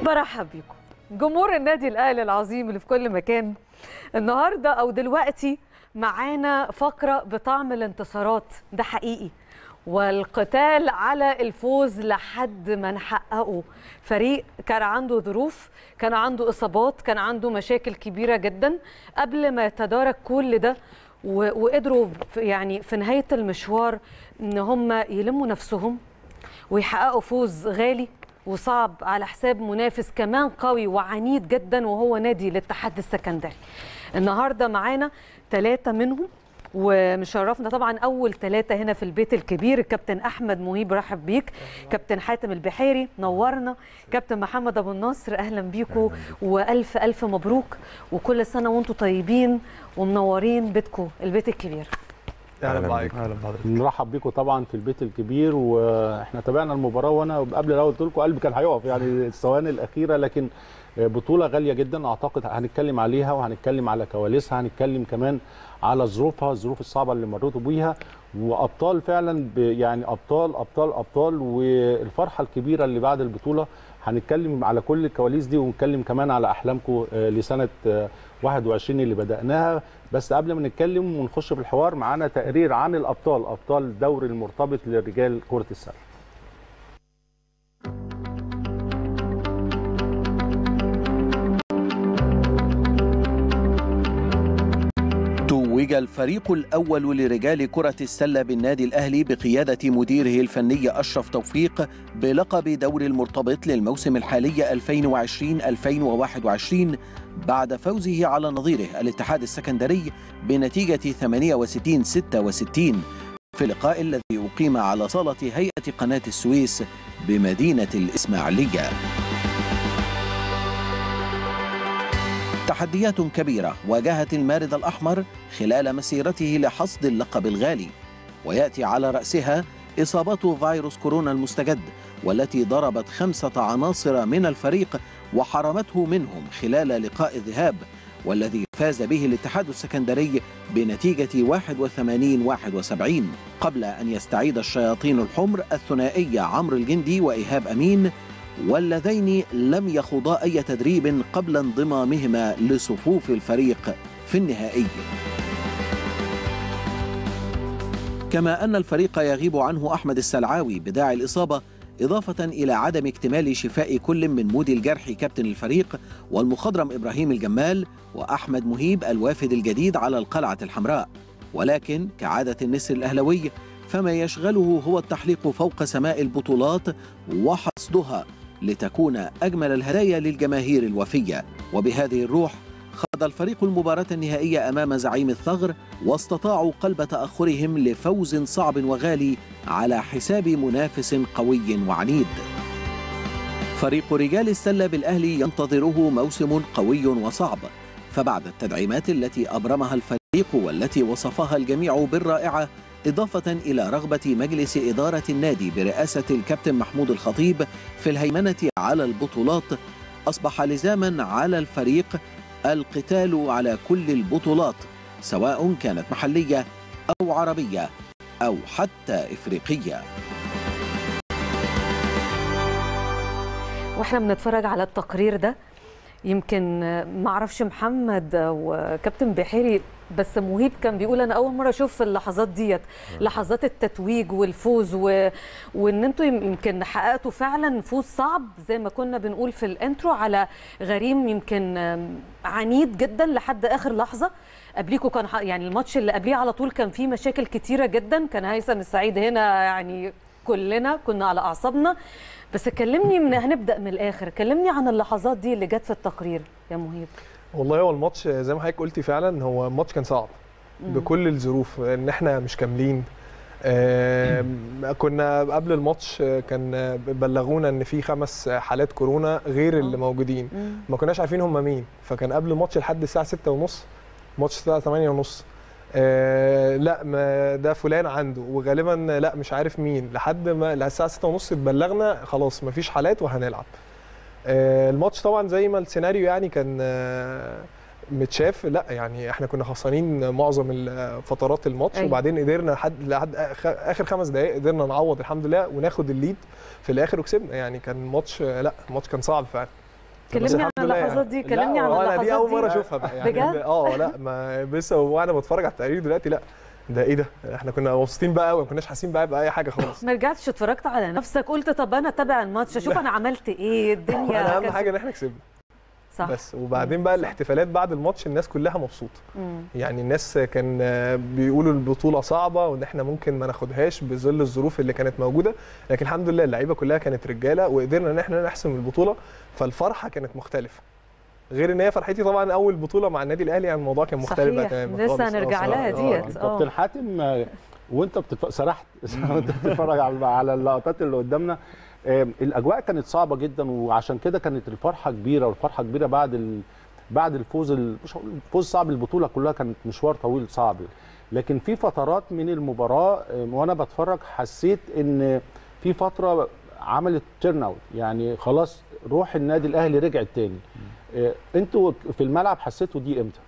برحب بيكم جمهور النادي الاهلي العظيم اللي في كل مكان النهارده او دلوقتي معانا فقره بطعم الانتصارات ده حقيقي والقتال على الفوز لحد ما نحققه فريق كان عنده ظروف كان عنده اصابات كان عنده مشاكل كبيره جدا قبل ما يتدارك كل ده و- وقدروا في- يعني في نهايه المشوار ان هم يلموا نفسهم ويحققوا فوز غالي وصعب على حساب منافس كمان قوي وعنيد جدا وهو نادي الاتحاد السكندري النهارده معانا ثلاثة منهم ومشرفنا طبعا اول ثلاثة هنا في البيت الكبير الكابتن احمد مهيب رحب بيك كابتن حاتم البحيري نورنا كابتن محمد ابو النصر اهلا بيكم والف الف مبروك وكل سنه وانتم طيبين ومنورين بيتكم البيت الكبير اهلا بحضرتك اهلا بحضرتك نرحب بيكم طبعا في البيت الكبير واحنا تابعنا المباراه وانا قبل الاول قلت لكم قلبي كان هيقف يعني الثواني الاخيره لكن بطوله غاليه جدا اعتقد هنتكلم عليها وهنتكلم على كواليسها هنتكلم كمان على ظروفها الظروف الصعبه اللي مريتوا بيها وابطال فعلا ب- يعني ابطال ابطال ابطال والفرحه الكبيره اللي بعد البطوله هنتكلم على كل الكواليس دي ونتكلم كمان على احلامكم آه، لسنه آه، 21 اللي بدأناها بس قبل ما نتكلم ونخش في الحوار معانا تقرير عن الابطال ابطال الدوري المرتبط للرجال كره السله توج الفريق الأول لرجال كرة السلة بالنادي الأهلي بقيادة مديره الفني أشرف توفيق بلقب دوري المرتبط للموسم الحالي 2020-2021 بعد فوزه على نظيره الاتحاد السكندري بنتيجة 68-66 في اللقاء الذي أقيم على صالة هيئة قناة السويس بمدينة الإسماعيلية تحديات كبيرة واجهت المارد الأحمر خلال مسيرته لحصد اللقب الغالي ويأتي على رأسها إصابات فيروس كورونا المستجد والتي ضربت خمسة عناصر من الفريق وحرمته منهم خلال لقاء الذهاب والذي فاز به الاتحاد السكندري بنتيجة 81-71 قبل أن يستعيد الشياطين الحمر الثنائي عمرو الجندي وإيهاب أمين واللذين لم يخوضا أي تدريب قبل انضمامهما لصفوف الفريق في النهائي كما أن الفريق يغيب عنه أحمد السلعاوي بداعي الإصابة إضافة إلى عدم اكتمال شفاء كل من مودي الجرح كابتن الفريق والمخضرم إبراهيم الجمال وأحمد مهيب الوافد الجديد على القلعة الحمراء ولكن كعادة النسر الأهلوي فما يشغله هو التحليق فوق سماء البطولات وحصدها لتكون أجمل الهدايا للجماهير الوفية وبهذه الروح خاض الفريق المباراة النهائية أمام زعيم الثغر واستطاعوا قلب تأخرهم لفوز صعب وغالي على حساب منافس قوي وعنيد فريق رجال السلة بالأهلي ينتظره موسم قوي وصعب فبعد التدعيمات التي أبرمها الفريق والتي وصفها الجميع بالرائعة إضافة إلى رغبة مجلس إدارة النادي برئاسة الكابتن محمود الخطيب في الهيمنة على البطولات أصبح لزاما على الفريق القتال على كل البطولات سواء كانت محلية أو عربية أو حتى إفريقية واحنا بنتفرج على التقرير ده يمكن ما اعرفش محمد وكابتن بحيري بس مهيب كان بيقول انا اول مره اشوف اللحظات ديت لحظات التتويج والفوز و... وان انتوا يمكن حققتوا فعلا فوز صعب زي ما كنا بنقول في الانترو على غريم يمكن عنيد جدا لحد اخر لحظه قبليكوا كان ح- يعني الماتش اللي قبليه على طول كان فيه مشاكل كتيره جدا كان هيثم السعيد هنا يعني كلنا كنا على اعصابنا بس كلمني من هنبدا من الاخر كلمني عن اللحظات دي اللي جت في التقرير يا مهيب والله هو الماتش زي ما حضرتك قلتي فعلا هو الماتش كان صعب بكل الظروف ان احنا مش كاملين آم، كنا قبل الماتش آه، كان بلغونا ان في خمس حالات كورونا غير اللي موجودين مم. ما كناش عارفين هم مين فكان قبل الماتش لحد الساعه 6:30 ماتش الساعه 8:30 آه لا ما ده فلان عنده وغالبا لا مش عارف مين لحد ما الساعه 6:30 اتبلغنا خلاص مفيش حالات وهنلعب آه الماتش طبعا زي ما السيناريو يعني كان آه متشاف لا يعني احنا كنا خسرانين معظم ال- فترات الماتش أيوة. وبعدين قدرنا لحد لحد آخ- اخر خمس دقائق قدرنا نعوض الحمد لله وناخد الليد في الاخر وكسبنا يعني كان ماتش لا الماتش كان صعب فعلا كلمني عن الحمد لله يعني. اللحظات دي لا، كلمني عن هو انا دي اول اللحظات مره دي اشوفها بقى يعني بجد؟ اه لا ما بس وانا بتفرج على التقرير دلوقتي لا ده ايه ده احنا كنا مبسوطين بقى قوي ما كناش حاسين بقى باي حاجه خالص ما رجعتش اتفرجت على نفسك قلت طب انا اتابع الماتش اشوف انا عملت ايه الدنيا انا اهم كانت- حاجه ان احنا كسبنا صح بس وبعدين بقى الاحتفالات بعد الماتش الناس كلها مبسوطه مم. يعني الناس كان بيقولوا البطوله صعبه وان احنا ممكن ما ناخدهاش بظل الظروف اللي كانت موجوده لكن الحمد لله اللعيبه كلها كانت رجاله وقدرنا ان احنا نحسم البطوله فالفرحه كانت مختلفه غير ان هي فرحتي طبعا اول بطوله مع النادي الاهلي يعني الموضوع كان مختلف بقى صحيح. تماما لسه خالص. آه، هنرجع صراحة. لها آه، ديت. آه. آه. كابتن حاتم آه، وانت بتتف... سرحت وانت بتتفرج على على اللقطات اللي قدامنا آه، الاجواء كانت صعبه جدا وعشان كده كانت الفرحه كبيره والفرحه كبيره بعد ال... بعد الفوز ال... مش هقول الفوز صعب البطوله كلها كانت مشوار طويل صعب لكن في فترات من المباراه آه، وانا بتفرج حسيت ان في فتره عملت تيرن اوت يعني خلاص روح النادي الاهلي رجعت تاني آه، انتوا في الملعب حسيتوا دي امتى؟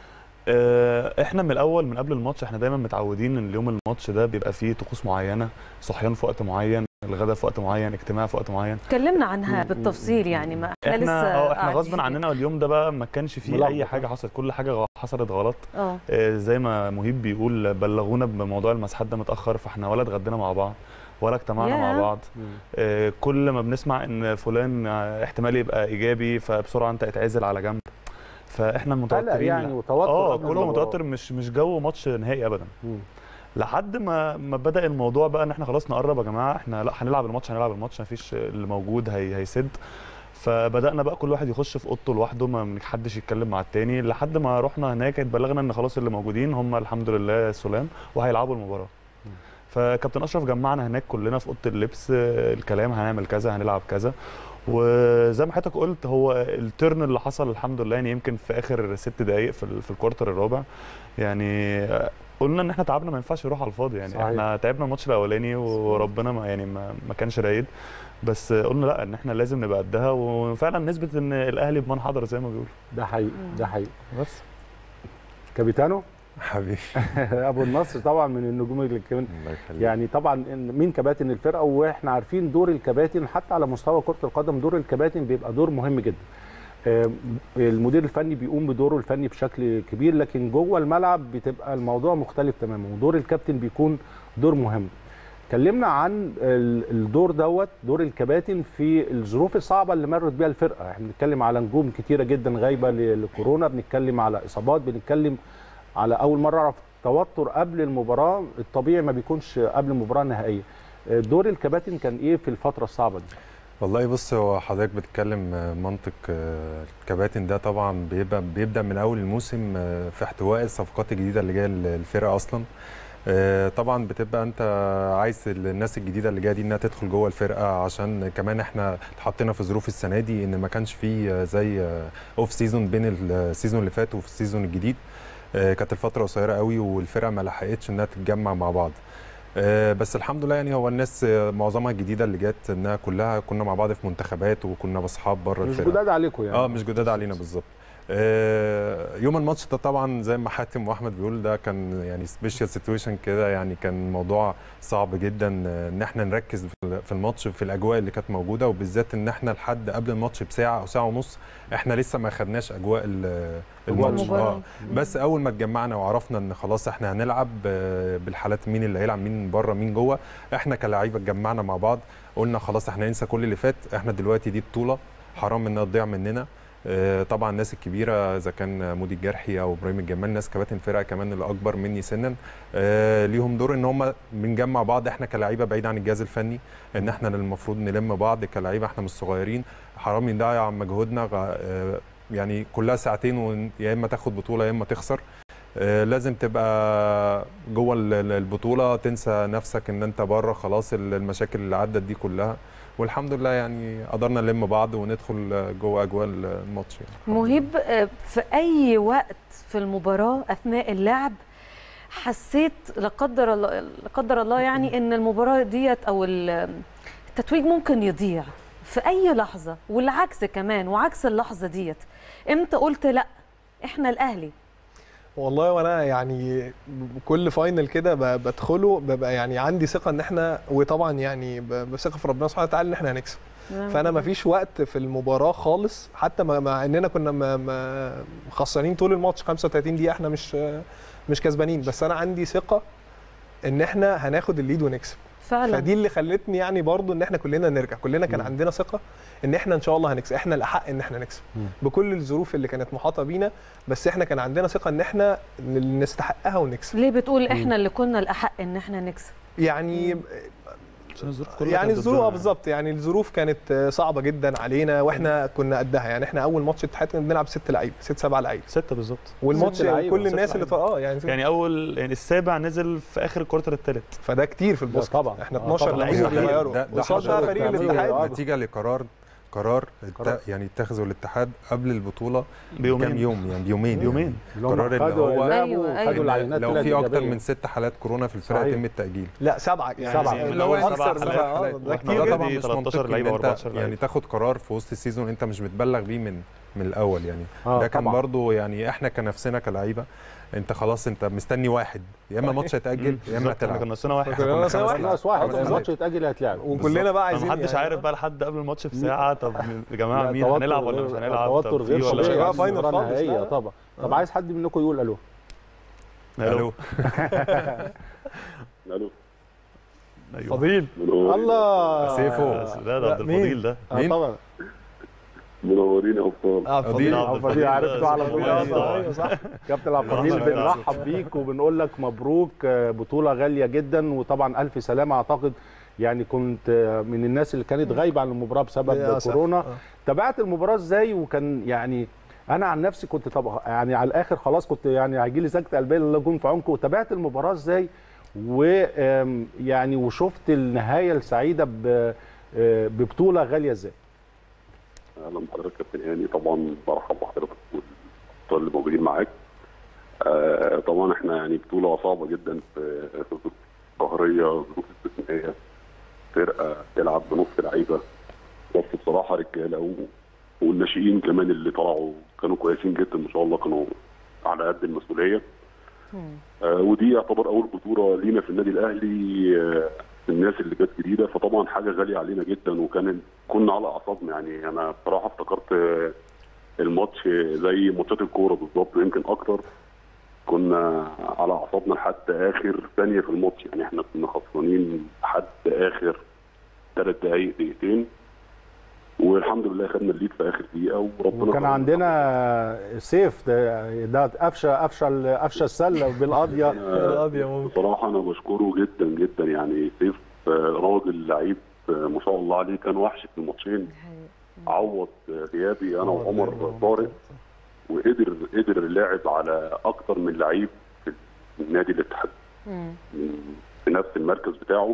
آه، احنا من الاول من قبل الماتش احنا دايما متعودين ان اليوم الماتش ده بيبقى فيه طقوس معينه صحيان في وقت معين الغداء في وقت معين اجتماع في وقت معين اتكلمنا عنها بالتفصيل يعني ما احنا, لسه احنا اه احنا قاعدين. غصب عننا اليوم ده بقى ما كانش فيه ملخبط. اي حاجه حصلت كل حاجه غ- حصلت غلط اه آه، زي ما مهيب بيقول بلغونا بموضوع المسحات ده متاخر فاحنا ولا اتغدينا مع بعض ولا اجتمعنا ياه. مع بعض آه، كل ما بنسمع ان فلان آه، احتمال يبقى ايجابي فبسرعه انت اتعزل على جنب فاحنا قلق متوترين يعني وتوتر اه قبل كله المباراة. متوتر مش مش جو ماتش نهائي ابدا مم. لحد ما ما بدا الموضوع بقى ان احنا خلاص نقرب يا جماعه احنا لا هنلعب الماتش هنلعب الماتش مفيش اللي موجود هي هيسد فبدانا بقى كل واحد يخش في اوضته لوحده ما حدش يتكلم مع التاني لحد ما رحنا هناك اتبلغنا ان خلاص اللي موجودين هم الحمد لله سلام وهيلعبوا المباراه فكابتن اشرف جمعنا هناك كلنا في اوضه اللبس آه، الكلام هنعمل كذا هنلعب كذا وزي ما حضرتك قلت هو الترن اللي حصل الحمد لله يعني يمكن في اخر ست دقائق في, ال- في الكوارتر الرابع يعني آه، قلنا ان احنا تعبنا ما ينفعش يروح على الفاضي يعني صحيح. احنا تعبنا الماتش الاولاني وربنا ما يعني ما, ما كانش رايد بس قلنا لا ان احنا لازم نبقى قدها وفعلا نثبت ان الاهلي بمن حضر زي ما بيقولوا ده حقيقي ده حقيقي بس كابيتانو حبيبي ابو النصر طبعا من النجوم اللي كمان الله يخليك يعني طبعا إن- مين كباتن الفرقه واحنا عارفين دور الكباتن حتى على مستوى كره القدم دور الكباتن بيبقى دور مهم جدا آم، المدير الفني بيقوم بدوره الفني بشكل كبير لكن جوه الملعب بتبقى الموضوع مختلف تماما ودور الكابتن بيكون دور مهم كلمنا عن ال- الدور دوت دور الكباتن في الظروف الصعبه اللي مرت بيها الفرقه احنا بنتكلم على نجوم كتيره جدا غايبه ل- لكورونا بنتكلم على اصابات بنتكلم على اول مره اعرف توتر قبل المباراه الطبيعي ما بيكونش قبل المباراه النهائيه دور الكباتن كان ايه في الفتره الصعبه دي والله بص هو حضرتك بتتكلم آه، منطق آه، الكباتن ده طبعا بيبقى بيبدا من اول الموسم آه، في احتواء الصفقات الجديده اللي جايه للفرقه اصلا آه، طبعا بتبقى انت عايز الناس الجديده اللي جايه دي انها تدخل جوه الفرقه عشان كمان احنا اتحطينا في ظروف السنه دي ان ما كانش فيه آه، زي اوف سيزون بين السيزون اللي فات وفي السيزون الجديد آه، كانت الفتره قصيره قوي والفرقه ما لحقتش انها تتجمع مع بعض آه، بس الحمد لله يعني هو الناس آه، معظمها الجديده اللي جت انها كلها كنا مع بعض في منتخبات وكنا باصحاب بره مش الفرقه جداد عليكم يعني اه مش جداد علينا بالظبط آه، يوم الماتش ده طبعا زي ما حاتم واحمد بيقول ده كان يعني سبيشال سيتويشن كده يعني كان موضوع صعب جدا آه، ان احنا نركز في- في الماتش في الاجواء اللي كانت موجوده وبالذات ان احنا لحد قبل الماتش بساعه او ساعه ونص احنا لسه ما خدناش اجواء ال- الماتش المباراة. اه بس اول ما اتجمعنا وعرفنا ان خلاص احنا هنلعب آه، بالحالات مين اللي هيلعب مين بره مين جوه احنا كلاعيبه اتجمعنا مع بعض قلنا خلاص احنا ننسى كل اللي فات احنا دلوقتي دي بطوله حرام انها تضيع مننا آه، طبعا الناس الكبيره اذا كان مودي الجرحي او ابراهيم الجمال ناس كباتن فرقه كمان اللي اكبر مني سنا آه، ليهم دور ان هم بنجمع بعض احنا كلاعيبه بعيد عن الجهاز الفني ان احنا اللي المفروض نلم بعض كلاعيبه احنا مش صغيرين حرام نضيع مجهودنا غ- آه، يعني كلها ساعتين ون- يا اما تاخد بطوله يا اما تخسر آه، لازم تبقى جوه ال- ال- البطوله تنسى نفسك ان انت بره خلاص ال- المشاكل اللي عدت دي كلها والحمد لله يعني قدرنا نلم بعض وندخل آه، جوه اجواء الماتش يعني مهيب آه، في اي وقت في المباراه اثناء اللعب حسيت لا قدر الله لا قدر الله يعني ان المباراه ديت او ال- التتويج ممكن يضيع في اي لحظه والعكس كمان وعكس اللحظه ديت امتى قلت لا احنا الاهلي والله وانا يعني كل فاينل كده ب- بدخله ببقى يعني عندي ثقه ان احنا وطبعا يعني ب- بثقه في ربنا سبحانه وتعالى ان احنا هنكسب فانا ما فيش وقت في المباراه خالص حتى مع- مع اننا كنا ما- ما خسرانين طول الماتش 35 دقيقه احنا مش مش كسبانين بس انا عندي ثقه ان احنا هناخد الليد ونكسب فعلا فدي اللي خلتني يعني برضو ان احنا كلنا نرجع كلنا كان عندنا ثقه ان احنا ان شاء الله هنكسب احنا الاحق ان احنا نكسب مم. بكل الظروف اللي كانت محاطه بينا بس احنا كان عندنا ثقه ان احنا ن- نستحقها ونكسب ليه بتقول احنا اللي كنا الاحق ان احنا نكسب يعني عشان الظروف كلها يعني كانت الظروف ضدنا. آه بالظبط يعني الظروف كانت صعبه جدا علينا واحنا كنا قدها يعني احنا اول ماتش اتحاد كنا بنلعب ست لعيبه ست سبع لعيبه ستة بالظبط والماتش ست لعيبة، كل ست الناس اللي لعيبة. اه يعني, يعني اول يعني السابع نزل في اخر الكورتر الثالث فده كتير في الباسكت طبعا. احنا آه 12 طبعا. لعيب ده- بيغيروا ده- ده قصاد بقى حضرتك فريق بتعمله الاتحاد آه. نتيجه لقرار قرار قرار. الت- يعني اتخذه الاتحاد قبل البطوله بيومين. كام يوم يعني بيومين بيومين. اللي هم قرار اللي خدوا هو لعبوا أيوة، أيوة. خدوا العينات لو طلعت في اكتر إيجابية. من ست حالات كورونا في الفرقه صحيح. يتم التاجيل لا سبعه يعني سبعة. اللي هو سبعة اكثر حالات. من سبعة. آه، ده واحنا كتير ده already طبعا مش 13 منطقي لعيبة ان انت و14 يعني لعيبة. تاخد قرار في وسط السيزون انت مش متبلغ بيه من من الاول يعني آه، ده كان طبعاً. برضو يعني احنا كنفسنا كلعيبه انت خلاص انت مستني واحد يا اما الماتش هيتاجل يا اما بالظبط، احنا هتلعب كان ناقصنا واحد كنا كنا ناقصنا خمس واحد. ناقص واحد خلاص. الماتش يتأجل هيتلعب وكلنا بقى عايزين محدش يعني- عارف بقى لحد قبل الماتش بساعه طب يا جماعه لا، مين توتر هنلعب ولا غير- مش هنلعب توتر طب في غير ولا مش طبيعي هيبقى لا؟ فاينل مباراة خالص، نهائية لا. طبعا طب آه. عايز حد منكم يقول الو الو الو أيوة. فضيل الله سيفو. ده ده عبد مين؟ الفضيل ده آه مين؟ طبعا منورين يا ابطال اه فضيل عبد عبد الفضيل الفضيل عرفته ده على سيفو طول طبعاً. أيوة، ايوه صح كابتن عبد الفضيل الله يرحمه. بنرحب بيك وبنقول لك مبروك آه، بطولة غالية جدا وطبعا ألف سلامة أعتقد يعني كنت آه، من الناس اللي كانت غايبة عن المباراة بسبب للأسف. كورونا آه. تابعت المباراة ازاي وكان يعني انا عن نفسي كنت طب يعني على الاخر خلاص كنت يعني هيجي لي سكته قلبيه الله يكون في عونكم وتابعت المباراه ازاي ويعني وشفت النهايه السعيده ب- آه، ببطوله غاليه ازاي اهلا بحضرتك كابتن هاني طبعا برحب بحضرتك والابطال اللي موجودين معاك آه طبعا احنا يعني بطوله صعبه جدا في في ظروف ظهريه ظروف استثنائيه فرقه تلعب بنص لعيبه بس بصراحه رجاله و... والناشئين كمان اللي طلعوا كانوا كويسين جدا ما شاء الله كانوا على قد المسؤوليه آه ودي يعتبر اول بطوله لينا في النادي الاهلي آه الناس اللي جت جديده فطبعا حاجه غاليه علينا جدا وكان كنا على اعصابنا يعني انا بصراحه افتكرت آه، الماتش زي ماتشات الكوره بالظبط ويمكن اكتر كنا على اعصابنا لحد اخر ثانيه في الماتش يعني احنا كنا خسرانين لحد اخر ثلاث دقائق دقيقتين والحمد لله خدنا الليد في اخر دقيقه وربنا وكان كرمنا. عندنا سيف ده ده قفشه قفشه ال- قفشه السله بالقضيه القضية ممكن. بصراحه انا بشكره جدا جدا يعني سيف آه، راجل لعيب آه، ما شاء الله عليه كان وحش في الماتشين عوض آه، غيابي انا وعمر طارق وقدر قدر اللاعب على اكتر من لعيب في النادي الاتحاد مم. في نفس المركز بتاعه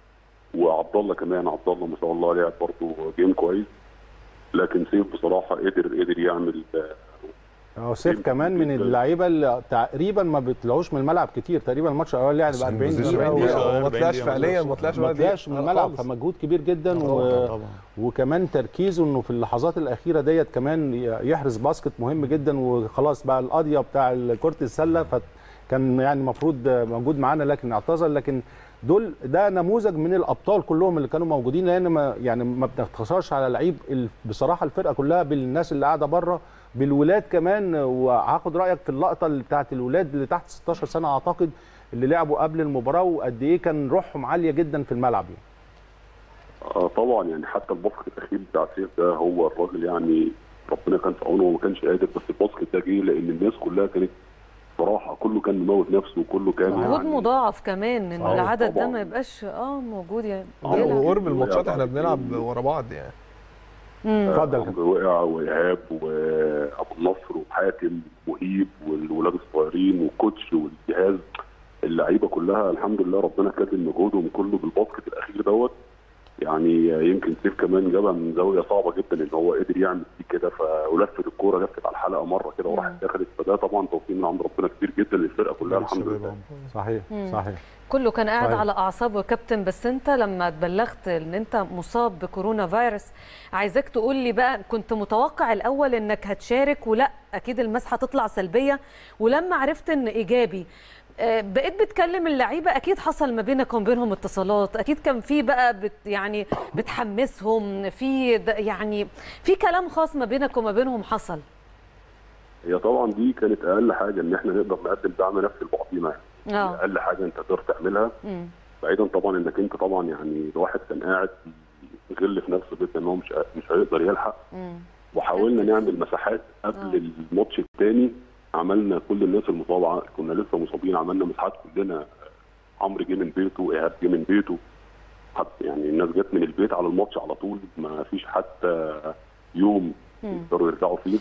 وعبد الله كمان عبد الله ما شاء الله لعب برضه جيم كويس لكن سيف بصراحه قدر قدر يعمل آه، هو سيف كمان من اللعيبه اللي تقريبا ما بيطلعوش من الملعب كتير تقريبا الماتش الاول لعب عشان 40 بوزيشن دقيقه كبير. و- هو ما طلعش 40 فعليا ما طلعش ما ولا دقيقة. طلعش من آه، الملعب خالص. فمجهود كبير جدا طبعا و... طبعا وكمان تركيزه انه في اللحظات الاخيره ديت كمان يحرز باسكت مهم جدا وخلاص بقى القضيه بتاع كره السله فكان يعني المفروض موجود معانا لكن اعتذر لكن دول ده نموذج من الابطال كلهم اللي كانوا موجودين لان ما يعني ما بنختصرش على لعيب ال- بصراحه الفرقه كلها بالناس اللي قاعده بره بالولاد كمان وهاخد رايك في اللقطه اللي بتاعت الولاد اللي تحت 16 سنه اعتقد اللي لعبوا قبل المباراه وقد ايه كان روحهم عاليه جدا في الملعب يعني. آه طبعا يعني حتى الباسكت الاخير بتاع سيف ده هو الراجل يعني ربنا كان في عونه وما كانش قادر بس الباسكت ده جه لان الناس كلها كانت صراحه كله كان مموت نفسه وكله كان مجهود يعني مضاعف كمان ان آه، العدد ده طبعاً. ما يبقاش اه موجود يعني آه، بيلعب. وقرب الماتشات احنا بنلعب ورا بعض يعني مم. اتفضل يا عمرو وقع وايهاب وابو النصر وحاتم وهيب والولاد الصغيرين والكوتش والجهاز اللعيبه كلها الحمد لله ربنا كاتب مجهودهم كله بالباسكت الاخير دوت يعني يمكن سيف كمان جابها من زاويه صعبه جدا ان هو قدر يعمل دي كده ف- ولفت الكوره لفت على الحلقه مره كده وراحت دخلت فده طبعا توفيق من عند ربنا كبير جدا للفرقه كلها الحمد لله صحيح مم. صحيح كله كان قاعد صحيح. على اعصابه يا كابتن بس انت لما اتبلغت ان انت مصاب بكورونا فيروس عايزاك تقول لي بقى كنت متوقع الاول انك هتشارك ولا اكيد المسحه تطلع سلبيه ولما عرفت ان ايجابي آه، بقيت بتكلم اللعيبه اكيد حصل ما بينك وما بينهم اتصالات اكيد كان في بقى بت يعني بتحمسهم في د- يعني في كلام خاص ما بينك وما بينهم حصل هي طبعا دي كانت اقل حاجه ان احنا نقدر نقدم دعم نفسي لبعضينا يعني اه اقل حاجه انت تقدر تعملها مم. بعيدا طبعا انك انت طبعا يعني الواحد كان قاعد يغل في نفسه جدا ان هو مش مش هيقدر يلحق مم. وحاولنا نعمل مساحات قبل الماتش الثاني عملنا كل الناس المصابه كنا لسه مصابين عملنا مساحات كلنا عمرو جه من بيته ايهاب جه من بيته حتى يعني الناس جت من البيت على الماتش على طول ما فيش حتى يوم مم. يقدروا يرجعوا فيه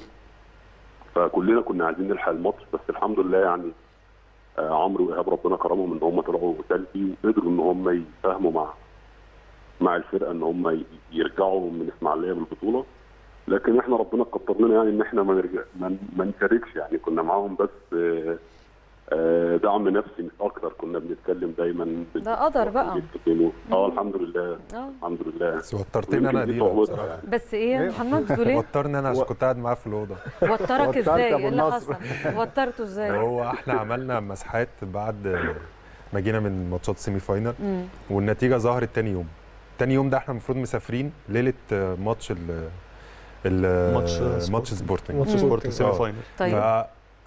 فكلنا كنا عايزين نلحق الماتش بس الحمد لله يعني آه، عمرو وايهاب ربنا كرمهم ان هم طلعوا تالتي وقدروا ان هم يساهموا مع مع الفرقه ان هم ي- يرجعوا من اسماعيليه بالبطوله لكن احنا ربنا كتر لنا يعني ان احنا ما نرجع ما ما نشاركش يعني كنا معاهم بس آه، آه، دعم نفسي مش اكتر كنا بنتكلم دايما ده قدر بقى. بنتكلموا. اه الحمد لله اه الحمد لله بس وترتني انا ويمكن دي دي صعوبتها بصراحه يعني. بس ايه يا محمد بتقول ايه وترني انا عشان كنت قاعد معاه في الاوضه وترك وترك ازاي أبو ايه اللي النصر. حصل وترته ازاي هو احنا عملنا مسحات بعد ما جينا من ماتشات سيمي فاينل مم. والنتيجه ظهرت تاني يوم تاني يوم ده احنا المفروض مسافرين ليله ماتش ال ال ماتش ماتش سبورتنج ماتش مم. سبورت سيمي آه. فاينل ف طيب آه،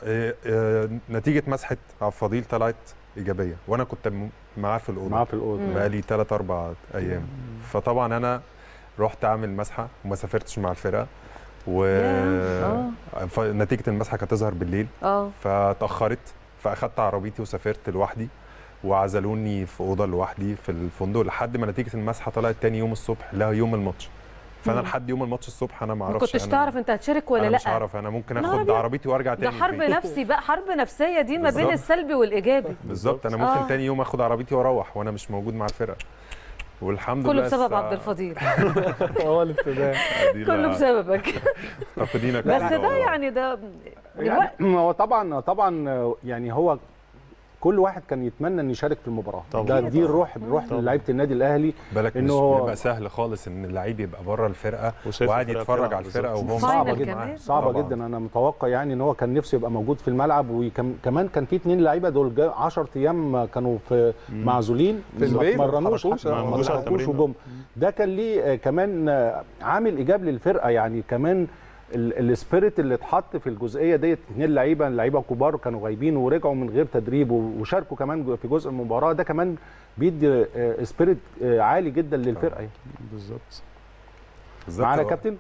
آه، نتيجه مسحه عبد الفضيل طلعت ايجابيه وانا كنت م- معاه في الاوضه معاه في الاوضه مم. بقالي 3 4 ايام فطبعا انا رحت اعمل مسحه وما سافرتش مع الفرقه و ياه، نتيجه المسحه كانت تظهر بالليل اه فتاخرت فاخدت عربيتي وسافرت لوحدي وعزلوني في اوضه لوحدي في الفندق لحد ما نتيجه المسحه طلعت تاني يوم الصبح لا يوم الماتش فانا مم. لحد يوم الماتش الصبح انا ما ما اعرفش كنتش أنا تعرف انت هتشارك ولا أنا لا مش هعرف انا ممكن نهار اخد أبيض. عربيتي وارجع ده تاني حرب البيت. نفسي بقى حرب نفسيه دي ما بين بالظبط. السلبي والايجابي بالظبط انا ممكن آه. تاني يوم اخد عربيتي واروح وانا مش موجود مع الفرقه والحمد كله لله بسبب الساعة- عبد الفضيل هو الابتداء دي كله لا- بسببك فاقدينك بس كده ده والله. يعني ده يعني هو طبعا طبعا يعني هو كل واحد كان يتمنى ان يشارك في المباراه طبعاً. ده دي الروح الروح طبعاً. لعيبه النادي الاهلي بالك إنه مش هو- بيبقى سهل خالص ان اللعيب يبقى بره الفرقه وشايف وقاعد الفرقة يتفرج بتلعب على الفرقه بالظبط. وهو فاينل موجود كمان. معاه. صعبه طبعاً. جدا انا متوقع يعني ان هو كان نفسه يبقى موجود في الملعب وكمان كان في اثنين لعيبه دول 10 ايام كانوا في معزولين في البيت، ما ما اتمرنوش اتحركوش، حتى آه، ما ما جوش على اتحركوش التمرين. وجم ده كان ليه آه، كمان آه، عامل ايجاب للفرقه يعني كمان ال- السبيريت اللي اتحط في الجزئيه ديت اثنين لعيبه لعيبه كبار كانوا غايبين ورجعوا من غير تدريب و- وشاركوا كمان جو- في جزء المباراه ده كمان بيدي آه، سبيريت آه، عالي جدا للفرقه يعني. بالظبط بالظبط معانا يا هو- كابتن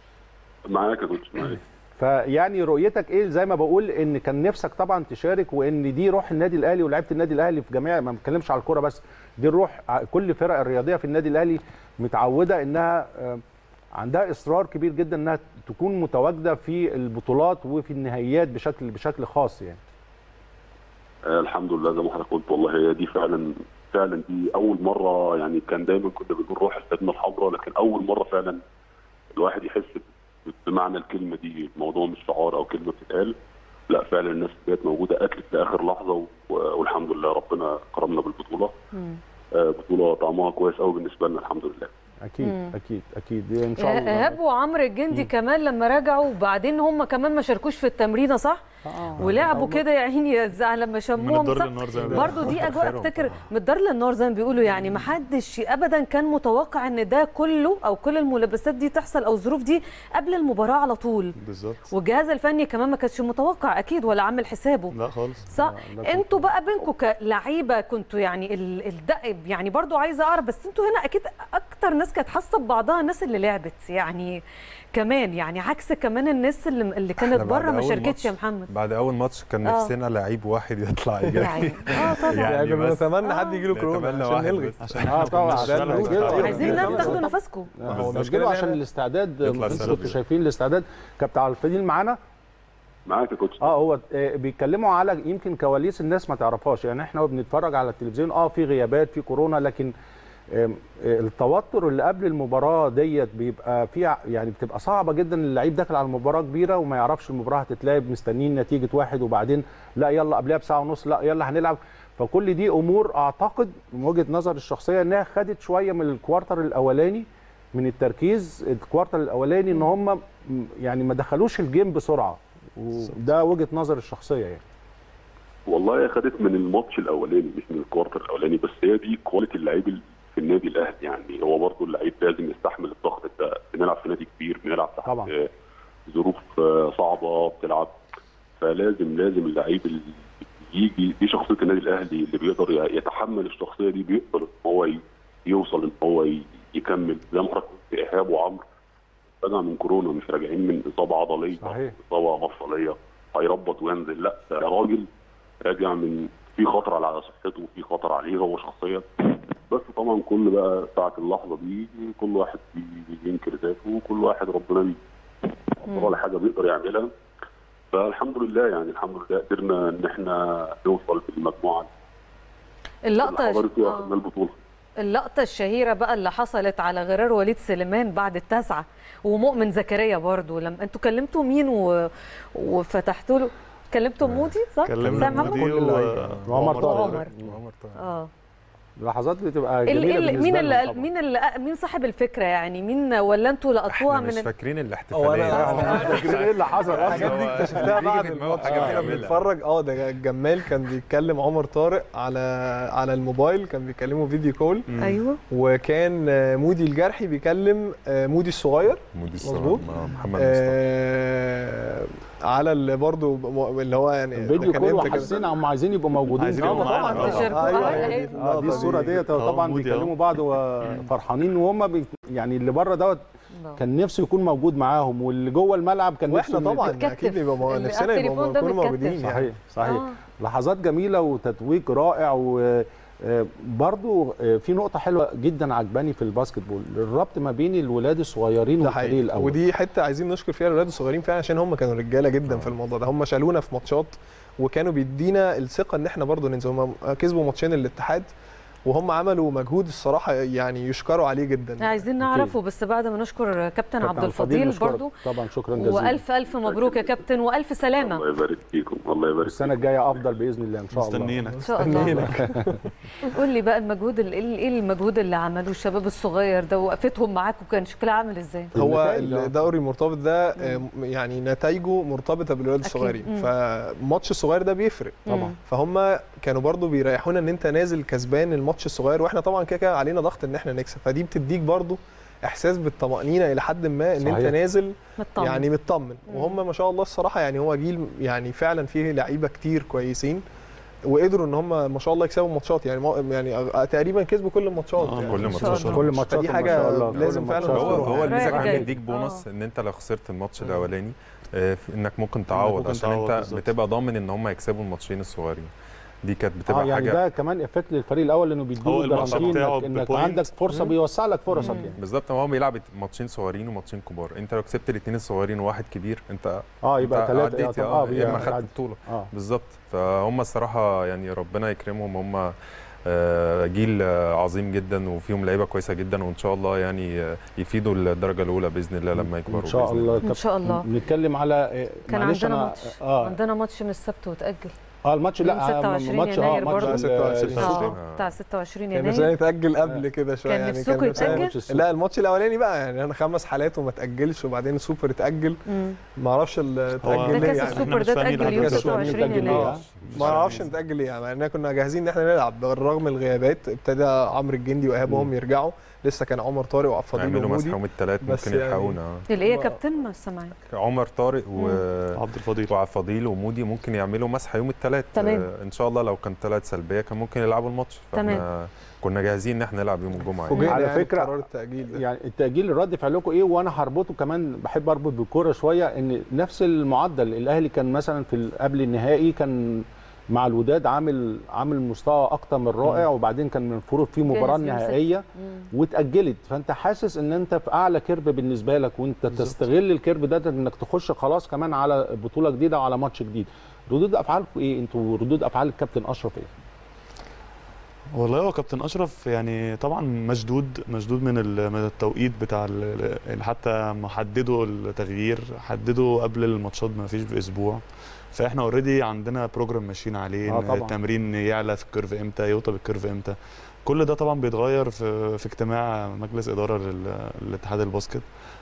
معاك يا كوتش معاك فيعني رؤيتك ايه زي ما بقول ان كان نفسك طبعا تشارك وان دي روح النادي الاهلي ولاعيبه النادي الاهلي في جميع ما بنتكلمش على الكوره بس دي الروح ع- كل الفرق الرياضيه في النادي الاهلي متعوده انها آه، عندها اصرار كبير جدا انها تكون متواجده في البطولات وفي النهائيات بشكل بشكل خاص يعني آه الحمد لله زي ما حضرتك قلت والله هي دي فعلا فعلا دي اول مره يعني كان دايما كنا بنقول روح الخدمه الحمراء لكن اول مره فعلا الواحد يحس بمعنى الكلمه دي الموضوع مش شعار او كلمه بتتقال لا فعلا الناس كانت موجوده اكلت لاخر لحظه و- والحمد لله ربنا كرمنا بالبطوله مم. آه بطوله طعمها كويس قوي بالنسبه لنا الحمد لله اكيد مم. اكيد اكيد ان شاء الله ايهاب وعمرو الجندي كمان لما رجعوا وبعدين هم كمان ما شاركوش في التمرينه صح؟ آه. ولعبوا كده يا عيني زع- لما من شموهم الدار صح؟ للنار زي ما بيقولوا. برضه دي اجواء خيرهم افتكر طبعاً. من الدار للنار زي ما بيقولوا يعني ما حدش ابدا كان متوقع ان ده كله او كل الملابسات دي تحصل او الظروف دي قبل المباراه على طول بالظبط والجهاز الفني كمان ما كانش متوقع اكيد ولا عامل حسابه لا خالص صح لا، لا انتوا بقى بينكم كلعيبه كنتوا يعني ال- الدق يعني برضو عايزه اعرف بس انتوا هنا اكيد اكتر ناس كانت حاسه ببعضها الناس اللي لعبت يعني كمان يعني عكس كمان الناس اللي اللي كانت إحنا بعد بره ما أول شاركتش ماتش- يا محمد بعد اول ماتش كان آه. نفسنا لعيب واحد يطلع يعني ايجابي اه طبعا يعني يعني بس- بنتمنى حد يجي له كورونا نتمنى عشان واحد نلغي بس. عشان اه طبعا عشان عشان فعلا نسجله. نستعد. عايزين نعم. ناس تاخدوا نفسكم هو المشكلة مسجله إن عشان إحنا- الاستعداد يطلع انتوا السنة كنتوا دي. شايفين الاستعداد كابتن عبد الفضيل معانا معاك يا كوتش اه هو آه، بيتكلموا على يمكن كواليس الناس ما تعرفهاش يعني احنا بنتفرج على التلفزيون اه في غيابات في كورونا لكن آم، آه، التوتر اللي قبل المباراه ديت بيبقى فيها يعني بتبقى صعبه جدا اللعيب داخل على مباراه كبيره وما يعرفش المباراه هتتلعب مستنيين نتيجه واحد وبعدين لا يلا قبلها بساعه ونص لا يلا هنلعب فكل دي امور اعتقد من وجهه نظر الشخصيه انها خدت شويه من الكوارتر الاولاني من التركيز الكوارتر الاولاني ان هم م- يعني ما دخلوش الجيم بسرعه وده وجهه نظر الشخصيه يعني والله هي خدت من الماتش الاولاني مش من الكوارتر الاولاني بس هي دي كواليتي اللعيب ال- في النادي الاهلي يعني هو برضه اللعيب لازم يستحمل الضغط ده بنلعب في نادي كبير بنلعب تحت طبعاً. آه، ظروف آه، صعبه بتلعب فلازم لازم اللعيب اللي يجي دي شخصيه النادي الاهلي اللي بيقدر ي- يتحمل الشخصيه دي بيقدر ان هو ي- يوصل ان هو ي- يكمل زي ما حضرتك قلت ايهاب وعمرو راجع من كورونا مش راجعين من اصابه عضليه صحيح. اصابه مفصليه هيربط وينزل لا ده راجل راجع من في خطر على صحته وفي خطر عليه هو شخصيا بس طبعا كل بقى ساعه اللحظه دي كل واحد بي- بينكر ذاته وكل واحد ربنا بي ولا حاجه بيقدر يعملها فالحمد لله يعني الحمد لله قدرنا ان احنا نوصل في المجموعه اللي اللقطه حضرت فيها آه. خدنا البطوله اللقطة الشهيرة بقى اللي حصلت على غرار وليد سليمان بعد التاسعة ومؤمن زكريا برضو لما انتوا كلمتوا مين و... وفتحتوا له كلمتوا مودي صح؟ كلمنا سام محمد؟ مودي كل اللعيبة. و- وعمر وعمر. طارق. عمر طارق. اه لحظات بتبقى ال- جميله ال- بالنسبه مين لهم اللي طبعاً. مين اللي مين صاحب الفكرة يعني مين ولا انتوا لقطوها احنا من مش ال- فاكرين هو الاحتفاليه أنا- احنا مش فاكرين ايه اللي حصل الحاجات اصلا دي هو اكتشفتها بيجي بعد في دماغه الماتش حاجة احنا بيعملها. بنتفرج اه ده الجمال كان بيتكلم عمر طارق على على الموبايل كان بيكلمه فيديو كول ايوه وكان آه، مودي الجرحي بيكلم آه، مودي الصغير مودي مظبوط. الصراحة مع محمد مصطفى آه، على اللي برضه اللي هو يعني الفيديو كان كله إمتى كده؟ حاسين هم عايزين يبقوا موجودين عايزين فيه. يبقوا طبعا معانا. تشاركوا أيوة، آه، أيوة، هي- دي اه دي الصوره ديت آه، طبعا مودي بيكلموا بعض وفرحانين وهم بي يعني اللي بره دوت آه. كان نفسه يكون موجود معاهم واللي جوه الملعب كان واحنا نفسه إن- طبعا بتكتف. اكيد بيبقى مو- اللي نفسنا على يبقى التليفون ده نكونوا بتكتف. موجودين يعني صحيح صحيح آه. لحظات جميله وتتويج رائع و آه، برضو آه، في نقطة حلوة جدا عجباني في الباسكت بول الربط ما بين الولاد الصغيرين ده والفريق حقيقي الأول ودي حته عايزين نشكر فيها الاولاد الصغيرين فعلا عشان هم كانوا رجاله جدا في الموضوع ده هم شالونا في ماتشات وكانوا بيدينا الثقه ان احنا برضو ننزل هم كسبوا ماتشين الاتحاد وهم عملوا مجهود الصراحه يعني يشكروا عليه جدا عايزين نعرفه بس بعد ما نشكر كابتن عبد الفضيل نشكرك. برضو طبعا شكرا جزيلا والف الف مبروك يا كابتن والف سلامة الله يبارك فيكم الله يبارك السنة الجاية أفضل بإذن الله إن شاء الله مستنيينك ان شاء الله قول لي بقى المجهود ال- ايه إيه المجهود اللي عملوه الشباب الصغير ده وقفتهم معاكم كان شكلها عامل ازاي؟ هو النتائج، آه. الدوري المرتبط ده آه، يعني نتائجه مرتبطه بالولاد أكيد. الصغيرين مم. فماتش الصغير ده بيفرق طبعا فهم كانوا برضو بيريحونا ان انت نازل كسبان الماتش الصغير واحنا طبعا كده كده علينا ضغط ان احنا نكسب فدي بتديك برضو احساس بالطمانينه الى حد ما ان صحيح. انت نازل مطمن يعني مطمن مم. وهم ما شاء الله الصراحه يعني هو جيل يعني فعلا فيه لعيبه كتير كويسين وقدروا ان هم ما شاء الله يكسبوا ماتشات يعني ما- يعني أغ- تقريبا كسبوا كل الماتشات آه، يعني كل إن شاء ماتشات الله. كل ماتشات فدي ما حاجة شاء الله، كل لازم فعلا ماتشات. هو هو الميزه رايح كمان جاي. بيديك بونص آه. ان انت لو خسرت الماتش الاولاني آه، في انك ممكن تعوض ممكن عشان تعوض انت بالظبط. بتبقى ضامن ان هم هيكسبوا الماتشين الصغيرين دي كانت اه بتبقى يعني حاجه ده كمان افكت للفريق الاول انه هو بيديله الماتش جرانتي بتاعه انك, إنك ببوينت. عندك فرصه بيوسع لك فرصك مم. يعني بالظبط هو بيلعب ماتشين صغيرين وماتشين كبار انت لو كسبت الاثنين الصغيرين وواحد كبير انت اه يبقى أنت ثلاثه عديت اه, اه آه يا اما خدت بيبقى- البطوله اه بالظبط فهم الصراحه يعني ربنا يكرمهم هم آه، جيل آه، عظيم جدا وفيهم لعيبه كويسه جدا وان شاء الله يعني آه، يفيدوا الدرجه الاولى باذن الله لما يكبروا ان شاء بإذن الله ان شاء الله بنتكلم على آه، كان معلش عندنا أنا- ماتش اه عندنا ماتش من السبت وتأجل اه الماتش لا يوم آه، 26 ماتش اه يناير ماتش برضه. ال- 26. اه آه. بتاع 26 كان نفسنا يناير يتاجل قبل كده شويه كان يعني نفسكم نفسنا- يتأجل؟ ماتش السوبر. لا الماتش الاولاني بقى يعني انا خمس حالات وما تاجلش وبعدين السوبر اتاجل مم. ما اعرفش ال- هو- اتاجل ده ليه كاس يعني السوبر مش ده فاهمين تأجل يوم كاس السوبر 26 متأجل ليه، يناير آه. ما اعرفش نتاجل ليه يعني مع اننا كنا جاهزين ان احنا نلعب بالرغم من الغيابات ابتدى عمرو الجندي وايهاب مم. وهم يرجعوا لسه كان عمر طارق وعبد الفضيل يعملوا ومودي مسحه يوم الثلاث بس ممكن يعني- يلحقونا آه. الايه يا ما- كابتن ما سامعك عمر طارق و عبد الفضيل وعبد الفضيل ومودي ممكن يعملوا مسحه يوم الثلاث تمام. ان شاء الله لو كان ثلاث سلبيه كان ممكن يلعبوا الماتش تمام. فاحنا كنا جاهزين ان احنا نلعب يوم الجمعه يعني. فوجئنا على يعني فكرة- بقرار التاجيل ده يعني التأجيل الرد فعلكم ايه وانا هربطه كمان بحب اربط بالكوره شويه ان نفس المعدل الاهلي كان مثلا في ال- قبل النهائي كان مع الوداد عامل عامل مستوى اكتر من رائع وبعدين كان المفروض في مباراه جاهز يوم ستة. نهائيه مم. واتاجلت فانت حاسس ان انت في اعلى كيرف بالنسبه لك وانت تستغل الكيرف ده انك تخش خلاص كمان على بطوله جديده وعلى ماتش جديد ردود افعالكم ايه انتوا ردود افعال الكابتن اشرف ايه والله هو كابتن اشرف يعني طبعا مشدود مشدود من ال- من التوقيت بتاع ال- ال- حتى ما حددوا التغيير حددوا قبل الماتشات ما فيش باسبوع فاحنا اوريدي عندنا بروجرام ماشيين عليه آه إن طبعاً. التمرين يعلى في الكيرف امتى يوطى بالكيرف امتى كل ده طبعا بيتغير في في اجتماع مجلس اداره لل- لاتحاد الباسكت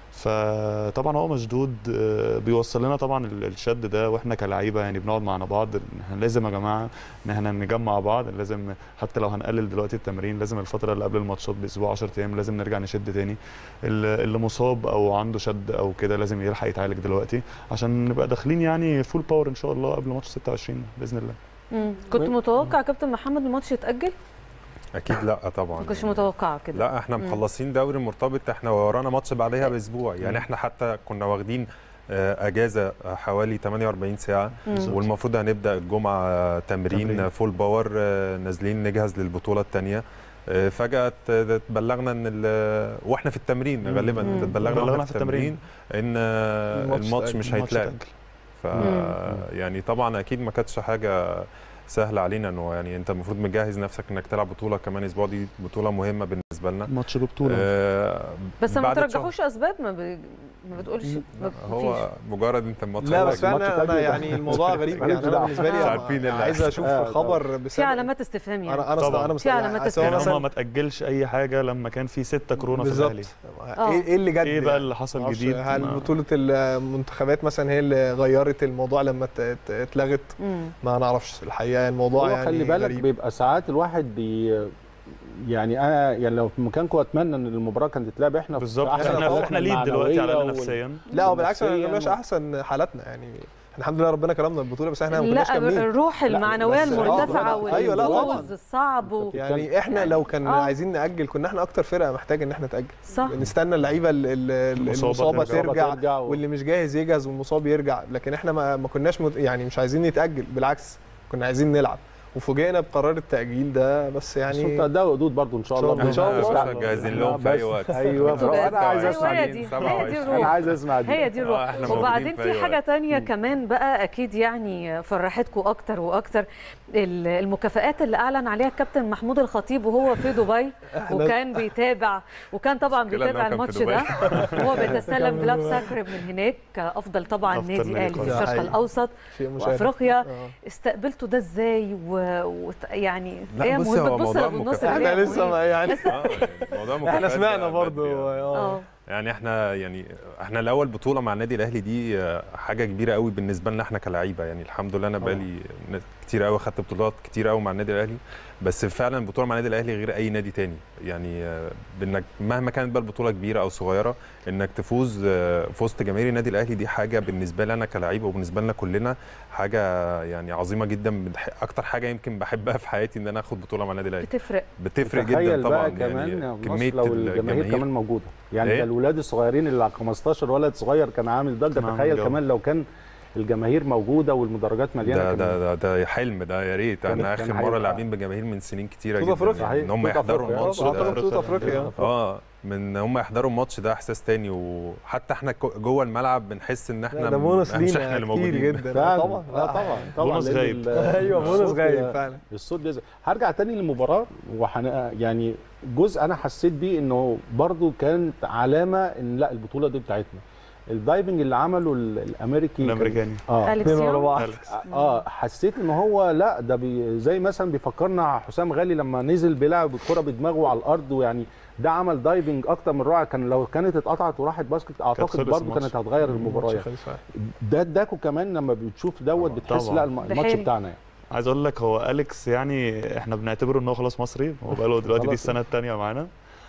فطبعا هو مشدود آه، بيوصل لنا طبعا ال- الشد ده واحنا كلعيبه يعني بنقعد مع بعض إن احنا لازم يا جماعه ان احنا نجمع بعض لازم حتى لو هنقلل دلوقتي التمرين لازم الفتره اللي قبل الماتشات باسبوع 10 ايام لازم نرجع نشد تاني اللي اللي مصاب او عنده شد او كده لازم يلحق يتعالج دلوقتي عشان نبقى داخلين يعني فول باور ان شاء الله قبل ماتش 26 باذن الله مم. كنت متوقع كابتن محمد الماتش يتاجل اكيد لا طبعا ما كنتش متوقعه كده لا احنا مم. مخلصين دوري مرتبط احنا ورانا ماتش بعدها باسبوع يعني احنا حتى كنا واخدين آه، اجازه آه، حوالي 48 ساعه مم. والمفروض هنبدا الجمعه آه، تمرين تمرين. فول باور آه، نازلين نجهز للبطوله الثانيه فجاه اتبلغنا ان ال- واحنا في التمرين مم. غالبا مم. اتبلغنا بلغنا واحنا في في التمرين ان آه، الماتش الماتش اتأجل. مش الماتش هيتلعب اتأجل. ف مم. يعني طبعا اكيد ما كانتش حاجه سهله علينا انه يعني انت المفروض مجهز نفسك انك تلعب بطوله كمان اسبوع دي بطوله مهمه بالنسبه لنا ماتش ببطوله آه بس ما بعد شهر. ترجحوش اسباب ما, ب... ما بتقولش ما هو مجرد انت الماتش لا هيبقى بس الماتش فعلا انا تأجل. يعني الموضوع غريب يعني مالكش انا دعوة. بالنسبه لي مش عارفين اللي عايز اشوف آه، خبر في بسبب علامات استفهام يعني انا انا طبعاً. انا في علامات أصل هو استفهام. يعني مثلا هو ما تاجلش اي حاجه لما كان في ستة كورونا في بالظبط الاهلي ايه إيه اللي جد ايه بقى يعني؟ اللي حصل معرفش جديد هل ما- بطوله المنتخبات مثلا هي اللي غيرت الموضوع لما ات- ات- اتلغت مم. ما نعرفش الحقيقه الموضوع هو يعني خلي بالك غريب. بيبقى ساعات الواحد بي يعني انا يعني لو في مكانكم اتمنى ان المباراه كانت تتلعب احنا في بالظبط أحسن احنا حالاتنا احنا ليد دلوقتي المعنوية علينا وال- نفسيا لا هو بالعكس احنا نفسياً مش و- احسن حالاتنا يعني احنا الحمد لله ربنا كرمنا البطوله بس احنا ما كناش لا كاملين الروح المعنوية بس- آه، المرتفعة لا، أيوة، لا، طبعاً. والفوز الصعب و... يعني احنا لو كان آه. عايزين ناجل كنا احنا اكتر فرقه محتاجه ان احنا نتاجل صح نستنى اللعيبه ال- ال- ال- المصابة المصابه ترجع. ترجع و- واللي مش جاهز يجهز والمصاب يرجع لكن احنا ما, ما كناش مت... يعني مش عايزين نتاجل بالعكس كنا عايزين نلعب وفوجئنا بقرار التأجيل ده بس بس يعني انتوا هتدوا حدود برضه ان شاء إن شاء الله الله. إن شاء احنا الله. باشا جاهزين لهم في اي بس- وقت ايوه انتوا برافو. انا عايز جاهزين. اسمع أيوة، دي هي دي. 27. هي دي انا الروح عايز اسمع دي هي دي آه، الروح إحنا موجودين وبعدين في في أي حاجه وقت. تانية كمان بقى اكيد يعني فرحتكم اكتر واكتر ال- المكافآت اللي اعلن عليها الكابتن محمود الخطيب وهو في دبي وكان بيتابع وكان طبعا المشكلة إن بيتابع هو كان في الماتش ده وهو بيتسلم بلاب سكر من هناك افضل طبعا أفضل نادي نادي اهلي في قوي. الشرق حقيقي. الاوسط شيء مشرف وافريقيا آه. استقبلتوا ده ازاي و... و... يعني لا، إيه بصي، مهم هو بتبص موضوع لأبو النصر مكافآت. ليه احنا يا لسه أبو ما يعني اه يعني الموضوع احنا مكافآت سمعنا بقى برضو بدري. اه اه يعني احنا يعني احنا الاول بطوله مع النادي الاهلي دي آه، حاجه كبيره قوي بالنسبه لنا احنا كلعيبه يعني الحمد لله انا بقالي ن- كتير قوي خدت بطولات كتير قوي مع النادي الاهلي بس فعلا بطوله مع النادي الاهلي غير اي نادي تاني يعني آه، بانك مهما كانت بقى البطوله كبيره او صغيره انك تفوز آه، في وسط جماهير النادي الاهلي دي حاجه بالنسبه لي انا كلعيب وبالنسبه لنا كلنا حاجه يعني عظيمه جدا بنح- اكتر حاجه يمكن بحبها في حياتي ان انا اخد بطوله مع النادي الاهلي بتفرق بتفرق تخيل جدا طبعا بقى كمان يعني يا كميه كمية لو الجماهير كمان موجوده يعني إيه؟ ده الولاد الصغيرين اللي على 15 ولد صغير كان عامل ضجه كان عامل تخيل جو. كمان لو كان الجماهير موجوده والمدرجات مليانه ده كمان. ده ده ده حلم ده يا ريت كان- احنا كان اخر مره هيبقى- لاعبين بجماهير من سنين كتيره بطولة جدا أفريقيا. يعني ان هم بطولة يحضروا أفريقيا. الماتش اه ده طبعا بطولة افريقيا اه من هم يحضروا الماتش ده احساس تاني وحتى احنا كو- جوه الملعب بنحس ان احنا لا، ده بونص مش احنا لينا اللي كتير موجودين جدا فعلا آه، طبعا لا طبعا طبعا بونص لأن غايب. ال- ايوه بونص الصوت- غايب فعلا الصوت بيزق هرجع تاني للمباراه وحن... يعني جزء انا حسيت بيه انه برضو كانت علامه ان لا البطوله دي بتاعتنا الدايفنج اللي عمله ال- الامريكي كان- الامريكاني اه أليكس اتنين ورا يونغ. بعض اه حسيت ان هو لا ده بي زي مثلا بيفكرنا حسام غالي لما نزل بيلعب الكره بدماغه على الارض ويعني ده عمل دايفنج اكتر من رائع كان لو كانت اتقطعت وراحت باسكت اعتقد خلص برضو الماتش. كانت هتغير المباراه الماتش يعني. خلص فعلا. ده اداكوا كمان لما بتشوف دوت بتحس طبعاً. لا الم- الماتش بحيري. بتاعنا يعني عايز اقول لك هو اليكس يعني احنا بنعتبره ان هو خلاص مصري هو بقى له دلوقتي دي خلاص. السنه الثانيه معانا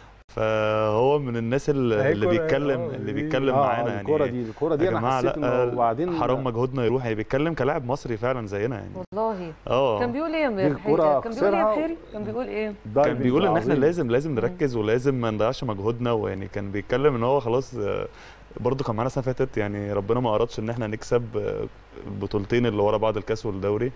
فهو من الناس اللي, هي اللي كرة- بيتكلم آه، اللي دي- بيتكلم آه، معانا آه، يعني الكره دي الكره يا دي انا جماعه حسيت انه لا وبعدين حرام مجهودنا يروح يعني بيتكلم كلاعب مصري فعلا زينا يعني والله اه كان بيقول ايه يا دي بحيري الكرة كان بيقول ايه يا خسرها. بحيري كان بيقول ايه كان دايفنج بيقول ان احنا عظيم. لازم لازم نركز ولازم ما نضيعش مجهودنا ويعني كان بيتكلم ان هو خلاص آه، برضه كان معانا السنه اللي فاتت يعني ربنا ما ارادش ان احنا نكسب آه، البطولتين اللي ورا بعض الكاس والدوري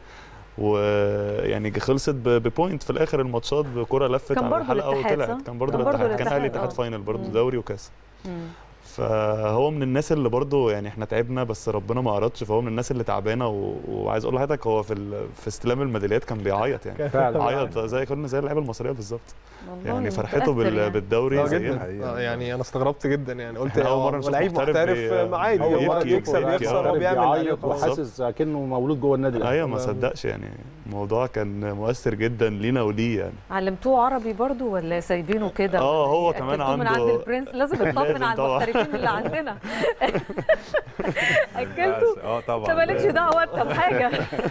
ويعني خلصت ب- ببوينت في الاخر الماتشات بكره لفت كان على برضه الحلقه الاتحاد، وطلعت صح؟ كان برضه كان برضه الاتحاد كان اهلي الاتحاد، اتحاد آه. فاينل برضه مم. دوري وكاس مم. فهو من الناس اللي برضه يعني احنا تعبنا بس ربنا ما ارادش فهو من الناس اللي تعبانه و... وعايز اقول لحضرتك هو في ال... في استلام الميداليات كان بيعيط يعني فعلا عيط زي كنا زي اللعيبه المصريه بالظبط والله يعني فرحته متأثر بال... يعني. بالدوري اه زي جدا حقيقة. آه يعني انا استغربت جدا يعني قلت احنا أول هو مرة نشوف لعيب محترف محترف بي- عادي أول هو مرة بيكسب نشوفه يخسر هو محترف بيعمل اللي بيعيط عليه. وحاسس كأنه مولود جوه النادي الأهلي ايوه ما صدقش يعني الموضوع كان مؤثر جدا لينا وليه يعني علمتوه عربي برضو ولا سايبينه كده اه هو أكلتوه كمان من عند عنده البرنس لازم يطمن لازم على طبعا. المحترفين اللي عندنا اكلته اه انت طبعا مالكش دعوه انت بحاجه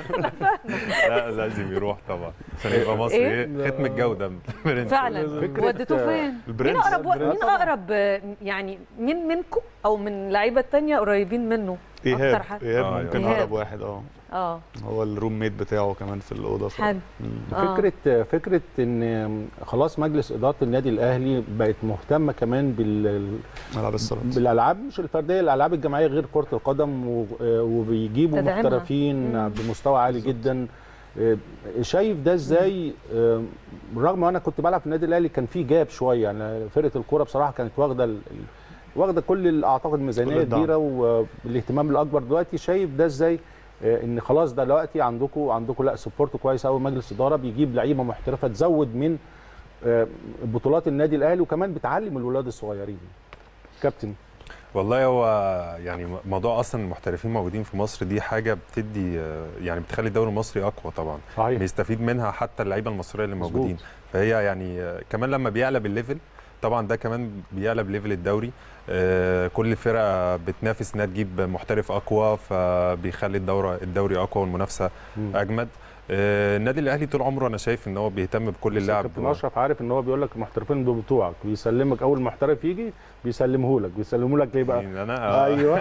لا لازم يروح طبعا عشان يبقى مصر إيه؟ ايه ختم الجوده برنس. فعلا فكرة- وديتوه فين؟ مين البرنس اقرب مين اقرب يعني مين منكم او من لعيبه تانية قريبين منه اكتر ايهاب حد ايهاب آه، ممكن إيهاب. اقرب واحد اه اه هو الروم ميت بتاعه كمان في الاوضه ف... حلو مم. آه. فكره فكره ان خلاص مجلس اداره النادي الاهلي بقت مهتمه كمان بال ملعب الصالات بالالعاب مش الفرديه الالعاب الجماعيه غير كره القدم و- وبيجيبوا تدعمها. محترفين مم. بمستوى عالي جدا آه، شايف ده ازاي آه، رغم انا كنت بلعب في النادي الاهلي كان في جاب شويه يعني فرقه الكوره بصراحه كانت واخده ال- ال- واخده كل ال- اعتقد كل ميزانيه الدعم. كبيره والاهتمام الاكبر دلوقتي شايف ده ازاي آه، ان خلاص دلوقتي عندكم عندكم لا سبورت كويس قوي مجلس اداره بيجيب لعيبه محترفه تزود من آه، بطولات النادي الاهلي وكمان بتعلم الولاد الصغيرين كابتن والله هو يعني موضوع اصلا المحترفين موجودين في مصر دي حاجه بتدي يعني بتخلي الدوري المصري اقوى طبعا صحيح بيستفيد منها حتى اللعيبه المصريه اللي مظبوط. موجودين فهي يعني كمان لما بيعلى بالليفل طبعا ده كمان بيعلى بليفل الدوري آه، كل فرقه بتنافس انها تجيب محترف اقوى فبيخلي الدوره الدوري اقوى والمنافسه مم. اجمد آه، النادي الاهلي طول عمره انا شايف ان هو بيهتم بكل بس اللاعب كابتن اشرف عارف ان هو بيقول لك المحترفين دول بتوعك بيسلمك اول محترف يجي بيسلمه لك بيسلمه لك ليه بقى يعني انا آه، ايوه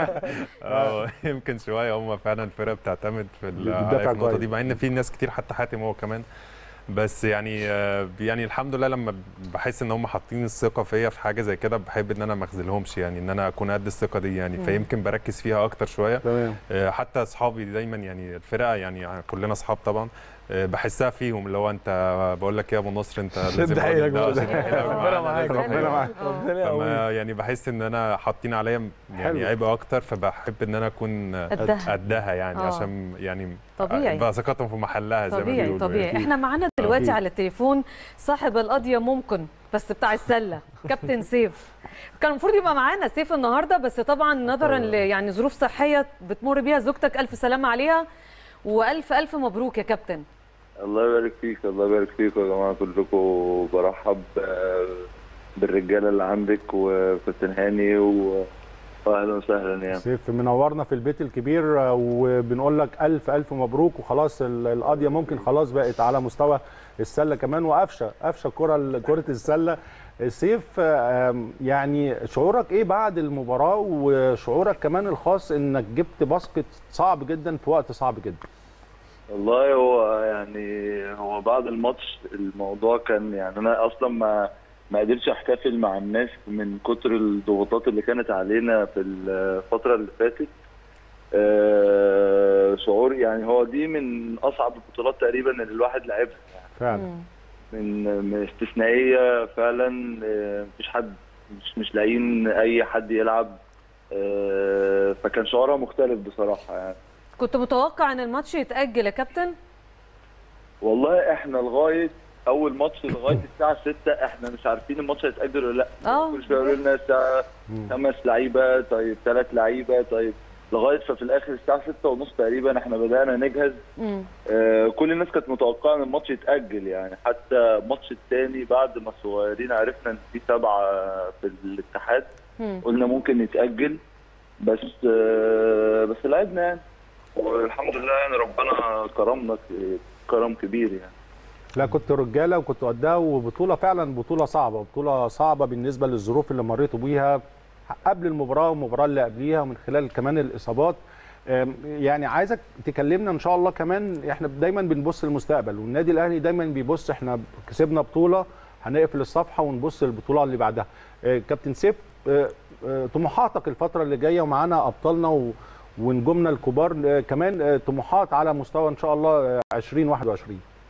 اه يمكن شويه هم فعلا الفرقه بتعتمد في ال- بتدافع في النقطه كويس. دي مع ان في ناس كتير حتى حاتم هو كمان بس يعني آه، يعني الحمد لله لما بحس ان هم حاطين الثقه فيا في حاجه زي كده بحب ان انا ما اخذلهمش يعني ان انا اكون قد الثقه دي يعني مم. فيمكن بركز فيها اكتر شويه تمام آه، حتى اصحابي دايما يعني الفرقه يعني كلنا اصحاب طبعا آه، بحسها فيهم اللي هو انت بقول لك إيه يا ابو نصر انت لازم حيلك أقعد- بقى. آه، شد حيلك ربنا معانا، معاك، لازم ربنا أقعد. معاك. آه. ربنا يقويك. فما يعني بحس ان انا حاطين عليا يعني حلو. عبء اكتر فبحب ان انا اكون قدها. قدها يعني آه. عشان يعني طبيعي. بقى ثقتهم في محلها زي ما طبيعي بيقولوا طبيعي يعني. احنا معانا دلوقتي أكيد. على التليفون صاحب القضيه ممكن بس بتاع السله كابتن سيف كان المفروض يبقى معانا سيف النهارده بس طبعا نظرا ل يعني ظروف صحيه بتمر بيها زوجتك الف سلامه عليها والف الف مبروك يا كابتن الله يبارك فيك الله يبارك فيكم يا جماعه كلكم برحب آه، بالرجاله اللي عندك وكابتن هاني و- واهلا وسهلا يعني سيف منورنا في البيت الكبير آه، وبنقول لك الف الف مبروك وخلاص ال- القضيه ممكن خلاص بقت على مستوى السله كمان وقفشه قفشه كره كره السله سيف آه، آم، يعني شعورك ايه بعد المباراه وشعورك كمان الخاص انك جبت باسكت صعب جدا في وقت صعب جدا والله هو يعني هو بعد الماتش الموضوع كان يعني انا اصلا ما ما قدرتش احتفل مع الناس من كتر الضغوطات اللي كانت علينا في الفتره اللي فاتت آه، شعور يعني هو دي من اصعب البطولات تقريبا اللي الواحد لعبها فعلا مم. من من استثنائيه فعلا آه، مفيش حد مش مش لاقيين اي حد يلعب آه، فكان شعورها مختلف بصراحه يعني كنت متوقع ان الماتش يتاجل يا كابتن والله احنا لغايه اول ماتش لغايه الساعه 6 احنا مش عارفين الماتش هيتاجل ولا لا اه كل شويه يقولوا لنا الساعه مم. خمس لعيبه طيب ثلاث لعيبه طيب لغايه ففي الاخر الساعه 6 ونص تقريبا احنا بدانا نجهز مم. آه كل الناس كانت متوقعه ان الماتش يتاجل يعني حتى الماتش الثاني بعد ما الصغيرين عرفنا ان في سبعه في الاتحاد مم. قلنا ممكن يتاجل بس آه بس لعبنا يعني والحمد لله يعني ربنا كرمنا كرم كبير يعني لا كنت رجاله وكنت قدها وبطوله فعلا بطوله صعبه بطوله صعبه بالنسبه للظروف اللي مريتوا بيها قبل المباراه والمباراه اللي قبليها ومن خلال كمان الاصابات أم، يعني عايزك تكلمنا ان شاء الله كمان احنا دايما بنبص للمستقبل والنادي الاهلي دايما بيبص احنا كسبنا بطوله هنقفل الصفحه ونبص للبطوله اللي بعدها أه، كابتن سيف أه، أه، طموحاتك الفتره اللي جايه ومعانا ابطالنا و ونجومنا الكبار أه، كمان أه، طموحات على مستوى ان شاء الله أه، 2021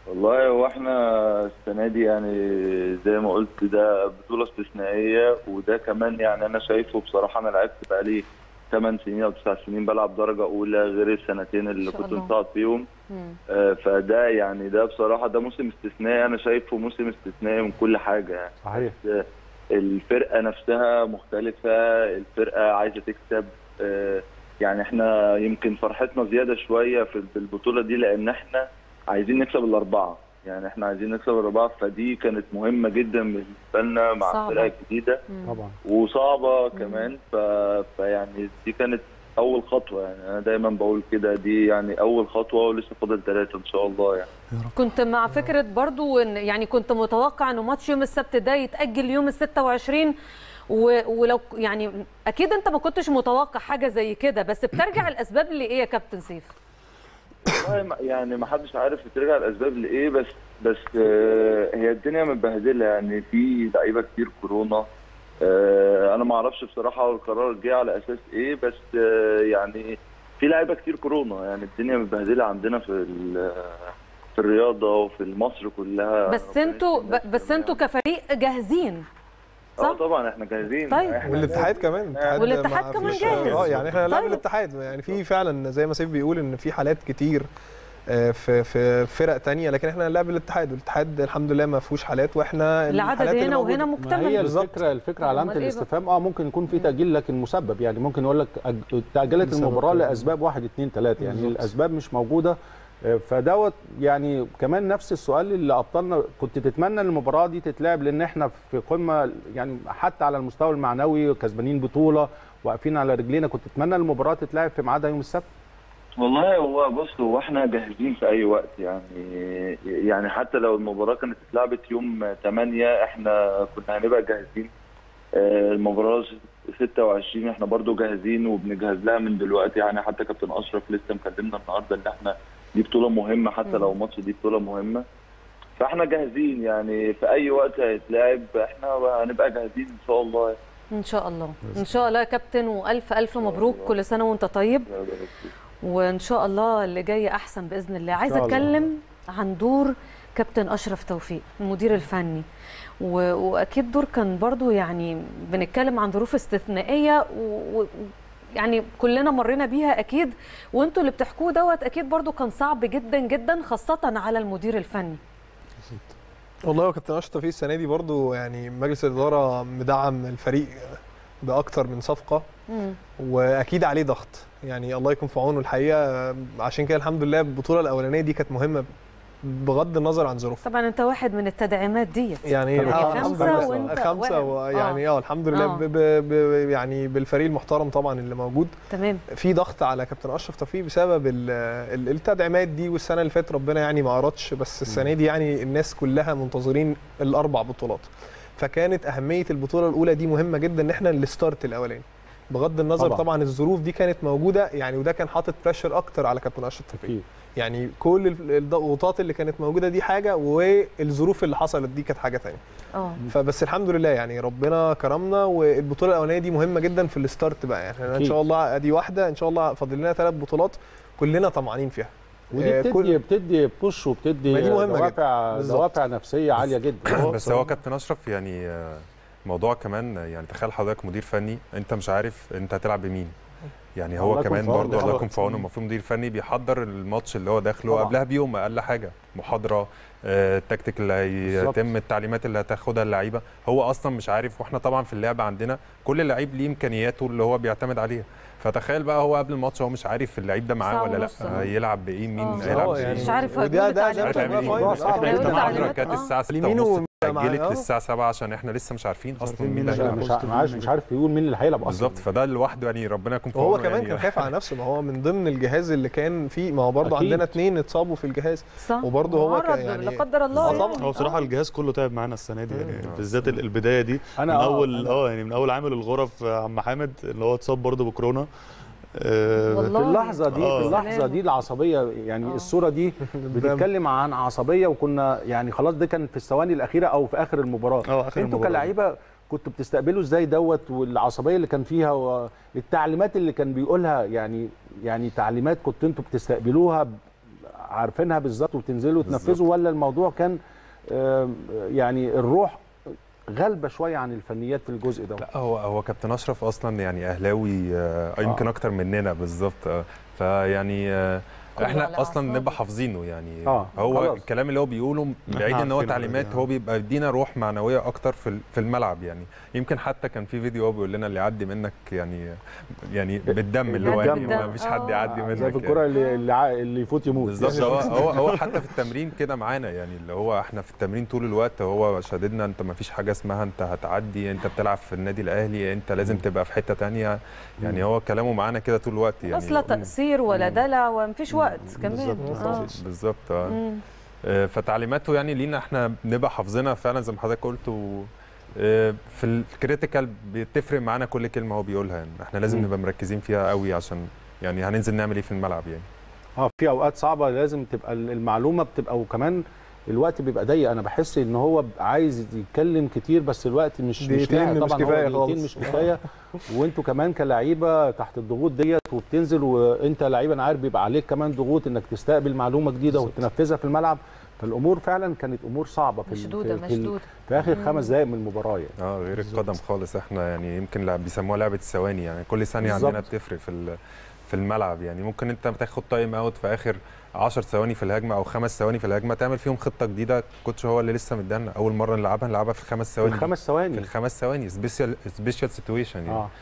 والله هو احنا السنه دي يعني زي ما قلت ده بطوله استثنائيه وده كمان يعني انا شايفه بصراحه انا لعبت بقالي 8 سنين او 9 سنين بلعب درجه اولى غير السنتين اللي ما شاء كنت الله. مصعد فيهم مم. آه، فده يعني ده بصراحه ده موسم استثنائي انا شايفه موسم استثنائي من كل حاجه يعني صحيح آه، الفرقه نفسها مختلفه الفرقه عايزه تكسب آه، يعني احنا يمكن فرحتنا زياده شويه في في البطوله دي لان احنا عايزين نكسب الاربعه يعني احنا عايزين نكسب الاربعه فدي كانت مهمه جدا بالنسبه لنا مع صعبة. الفرقه الجديده مم. طبعا وصعبه كمان ف... فيعني دي كانت اول خطوه يعني انا دايما بقول كده دي يعني اول خطوه ولسه فاضل ثلاثه ان شاء الله يعني كنت مع فكره برضو ان يعني كنت متوقع انه ماتش يوم السبت ده يتاجل يوم ال 26 و- ولو يعني اكيد انت ما كنتش متوقع حاجه زي كده بس بترجع الاسباب لايه يا كابتن سيف؟ والله ما- يعني ما حدش عارف ترجع الاسباب لايه بس بس آه، هي الدنيا متبهدله يعني في لعيبه كتير كورونا آه، انا ما اعرفش بصراحه هو القرار جه على اساس ايه بس آه، يعني في لعيبه كتير كورونا يعني الدنيا متبهدله عندنا في ال- في الرياضه وفي مصر كلها بس ربنا انتوا يشفي الناس ب- بس جميعاً. انتوا كفريق جاهزين اه صح؟ طبعا احنا جاهزين طيب. احنا والاتحاد كمان الاتحاد والاتحاد ما كمان فيش- جاهز. اه يعني احنا هنلعب طيب. الاتحاد يعني في فعلا زي ما سيف بيقول ان في حالات كتير آه، في في فرق تانية لكن احنا هنلعب الاتحاد والاتحاد الحمد لله ما فيهوش حالات واحنا العدد الحالات اللي هنا وهنا موجودة. ما هي مكتمل بالظبط. الفكره الفكره علامه أمال إيه بقى؟ الاستفهام اه ممكن يكون في تاجيل لكن مسبب يعني ممكن يقول لك أج- تاجلت بسبب المباراه كده. لاسباب واحد اثنين ثلاثه يعني بالظبط. الاسباب مش موجوده آه، فدوت يعني كمان نفس السؤال اللي ابطالنا كنت تتمنى ان المباراه دي تتلعب لان احنا في قمه يعني حتى على المستوى المعنوي كسبانين بطوله واقفين على رجلينا كنت تتمنى المباراه تتلعب في ميعادها يوم السبت والله هو بص هو احنا جاهزين في اي وقت يعني يعني حتى لو المباراه كانت اتلعبت يوم 8 احنا كنا هنبقى جاهزين آه، المباراه 26 احنا برضو جاهزين وبنجهز لها من دلوقتي يعني حتى كابتن اشرف لسه مكلمنا النهارده ان احنا دي بطوله مهمه حتى لو ماتش دي بطوله مهمه فاحنا جاهزين يعني في اي وقت هيتلعب احنا هنبقى جاهزين ان شاء الله ان شاء الله ان شاء الله يا كابتن والف الف مبروك كل سنه وانت طيب وان شاء الله اللي جاي احسن باذن الله عايزه شاء الله. اتكلم عن دور كابتن اشرف توفيق المدير الفني و... واكيد دور كان برضو يعني بنتكلم عن ظروف استثنائيه و... و... يعني كلنا مرينا بيها اكيد وانتوا اللي بتحكوه دوت اكيد برضو كان صعب جدا جدا خاصه على المدير الفني والله هو كابتن اشرف في السنه دي برضو يعني مجلس الاداره مدعم الفريق باكتر من صفقه مم. واكيد عليه ضغط يعني الله يكون في عونه الحقيقه عشان كده الحمد لله البطوله الاولانيه دي كانت مهمه بغض النظر عن ظروفها طبعا انت واحد من التدعيمات ديت يعني طبعاً. آه، خمسة الحمد لله. وأنت خمسه واحد. ويعني اه الحمد لله آه. ب ب ب يعني بالفريق المحترم طبعا اللي موجود تمام في ضغط على كابتن اشرف توفيق بسبب ال- ال- التدعيمات دي والسنه اللي فاتت ربنا يعني ما اردش بس السنه دي يعني الناس كلها منتظرين الاربع بطولات فكانت اهميه البطوله الاولى دي مهمه جدا ان احنا الستارت الاولاني بغض النظر طبعاً. طبعا, طبعا الظروف دي كانت موجوده يعني وده كان حاطط بريشر اكتر على كابتن اشرف توفيق اكيد يعني كل ال- الضغوطات اللي كانت موجوده دي حاجه والظروف اللي حصلت دي كانت حاجه ثانيه اه فبس الحمد لله يعني ربنا كرمنا والبطوله الاولانيه دي مهمه جدا في الستارت بقى يعني احنا ان أكيد. شاء الله ادي واحده ان شاء الله فاضل لنا ثلاث بطولات كلنا طمعانين فيها ودي آه، بتدي كل- بتدي بوش وبتدي ما دي مهمة جدا. دوافع بالظبط. دوافع نفسيه عاليه جدا بس هو كابتن اشرف يعني آه، موضوع كمان آه، يعني تخيل حضرتك مدير فني انت مش عارف انت هتلعب بمين يعني الله هو يكون كمان في عونه. برضه الله طبعاً. يكون في عونه المفروض مدير فني بيحضر الماتش اللي هو داخله طبعاً. قبلها بيوم اقل حاجه محاضره آه، التكتيك اللي بالظبط. هيتم التعليمات اللي هتاخدها اللعيبه هو اصلا مش عارف واحنا طبعا في اللعبه عندنا كل لعيب ليه امكانياته اللي هو بيعتمد عليها فتخيل بقى هو قبل الماتش هو مش عارف اللعيب ده معاه ساعة ولا ونص. لا هيلعب بايه مين آه. هيلعب آه، بايه يعني مش عارف وده هيقولوا ده تعليمات ده هتعمل ولا ايه؟ إيه؟ موضوع صعب. هيقولوا المحاضره تعليمات، كانت آه. الساعه 6 اليمين ونص ومع- اتأجلت آه. للساعه 7 عشان احنا لسه مش عارفين اصلا عارفين مين مين اللي اللي مش هيلعب مش عارف مش عارف يقول مين اللي هيلعب اصلا بالظبط فده لوحده يعني ربنا يكون في وهو عونه كمان يعني. كان خايف على نفسه ما هو من ضمن الجهاز اللي كان فيه ما هو برضه أكيد. عندنا اثنين اتصابوا في الجهاز صح وبرضه هو معرض كان يعني- لا قدر الله آه يعني. طبعاً. هو بصراحه آه. الجهاز كله تعب معانا السنه دي يعني مم. بالذات ال- البدايه دي انا من آه، اول أنا- اه يعني من اول عامل الغرف آه، عم حامد اللي هو اتصاب برضه بكورونا آه، والله. في اللحظه دي آه. في اللحظه سلام. دي العصبيه يعني آه. الصوره دي بتتكلم عن عصبيه وكنا يعني خلاص ده كان في الثواني الاخيره او في اخر المباراه اه اخر انتوا المباراة. كلاعيبه كنتوا بتستقبلوا ازاي دوت والعصبيه اللي كان فيها والتعليمات اللي كان بيقولها يعني يعني تعليمات كنتوا انتوا بتستقبلوها ب- عارفينها بالظبط وبتنزلوا بالظبط. تنفذوا ولا الموضوع كان آم، يعني الروح غالبه شويه عن الفنيات في الجزء ده لا هو هو كابتن اشرف اصلا يعني اهلاوي آه، يمكن آه. اكتر مننا بالظبط آه، فيعني آه، كله على احنا اصلا أعصابه. نبقى حافظينه يعني آه، هو خلاص. الكلام اللي هو بيقوله بعيد ان هو عارفينه تعليمات already، هو آه. بيبقى يدينا روح معنويه اكتر في ال- في الملعب يعني يمكن حتى كان في فيديو هو بيقول لنا اللي يعدي منك يعني يعني بالدم اللي هو يعدي يعني بالدم. ما فيش حد آه. يعدي منك زي في يعني. الكره اللي اللي, ع- اللي يفوت يموت بالظبط هو هو هو حتى في التمرين كده معانا يعني اللي هو احنا في التمرين طول الوقت هو شددنا انت ما فيش حاجه اسمها انت هتعدي انت بتلعب في النادي الاهلي انت لازم تبقى في حته تانية يعني هو كلامه معانا كده طول الوقت يعني بس لا تقصير ولا دلع ومفيش وقت كمان بالظبط. آه. بالظبط اه مم. آه، فتعليماته يعني لينا احنا بنبقى حافظينها فعلا زي ما حضرتك قلت و آه، في الكريتيكال بتفرق معانا كل كلمه هو بيقولها يعني احنا لازم مم. نبقى مركزين فيها قوي عشان يعني هننزل نعمل ايه في الملعب يعني اه في اوقات صعبه لازم تبقى المعلومه بتبقى وكمان الوقت بيبقى ضيق انا بحس ان هو عايز يتكلم كتير بس الوقت مش مش دقيقتين لاحق مش طبعا هو كفاية دقيقتين خالص. مش كفايه وانتوا كمان كلعيبه تحت الضغوط ديت وبتنزل وانت لعيبه انا عارف بيبقى عليك كمان ضغوط انك تستقبل معلومه جديده وتنفذها في الملعب فالامور فعلا كانت امور صعبه في ال- مشدوده في, في, ال- مشدوده في اخر مم. خمس دقائق من المباراه يعني اه غير القدم خالص احنا يعني يمكن لعب بيسموها لعبه الثواني يعني كل ثانيه بالظبط. عندنا بتفرق في ال- في الملعب يعني ممكن انت بتاخد تايم اوت في اخر 10 ثواني في الهجمه او خمس ثواني في الهجمه تعمل فيهم خطه جديده الكوتش هو اللي لسه مدانا اول مره نلعبها نلعبها في الخمس في ثواني الخمس في ثواني الخمس ثواني سبيشال سبيشال سيتويشن يعني اه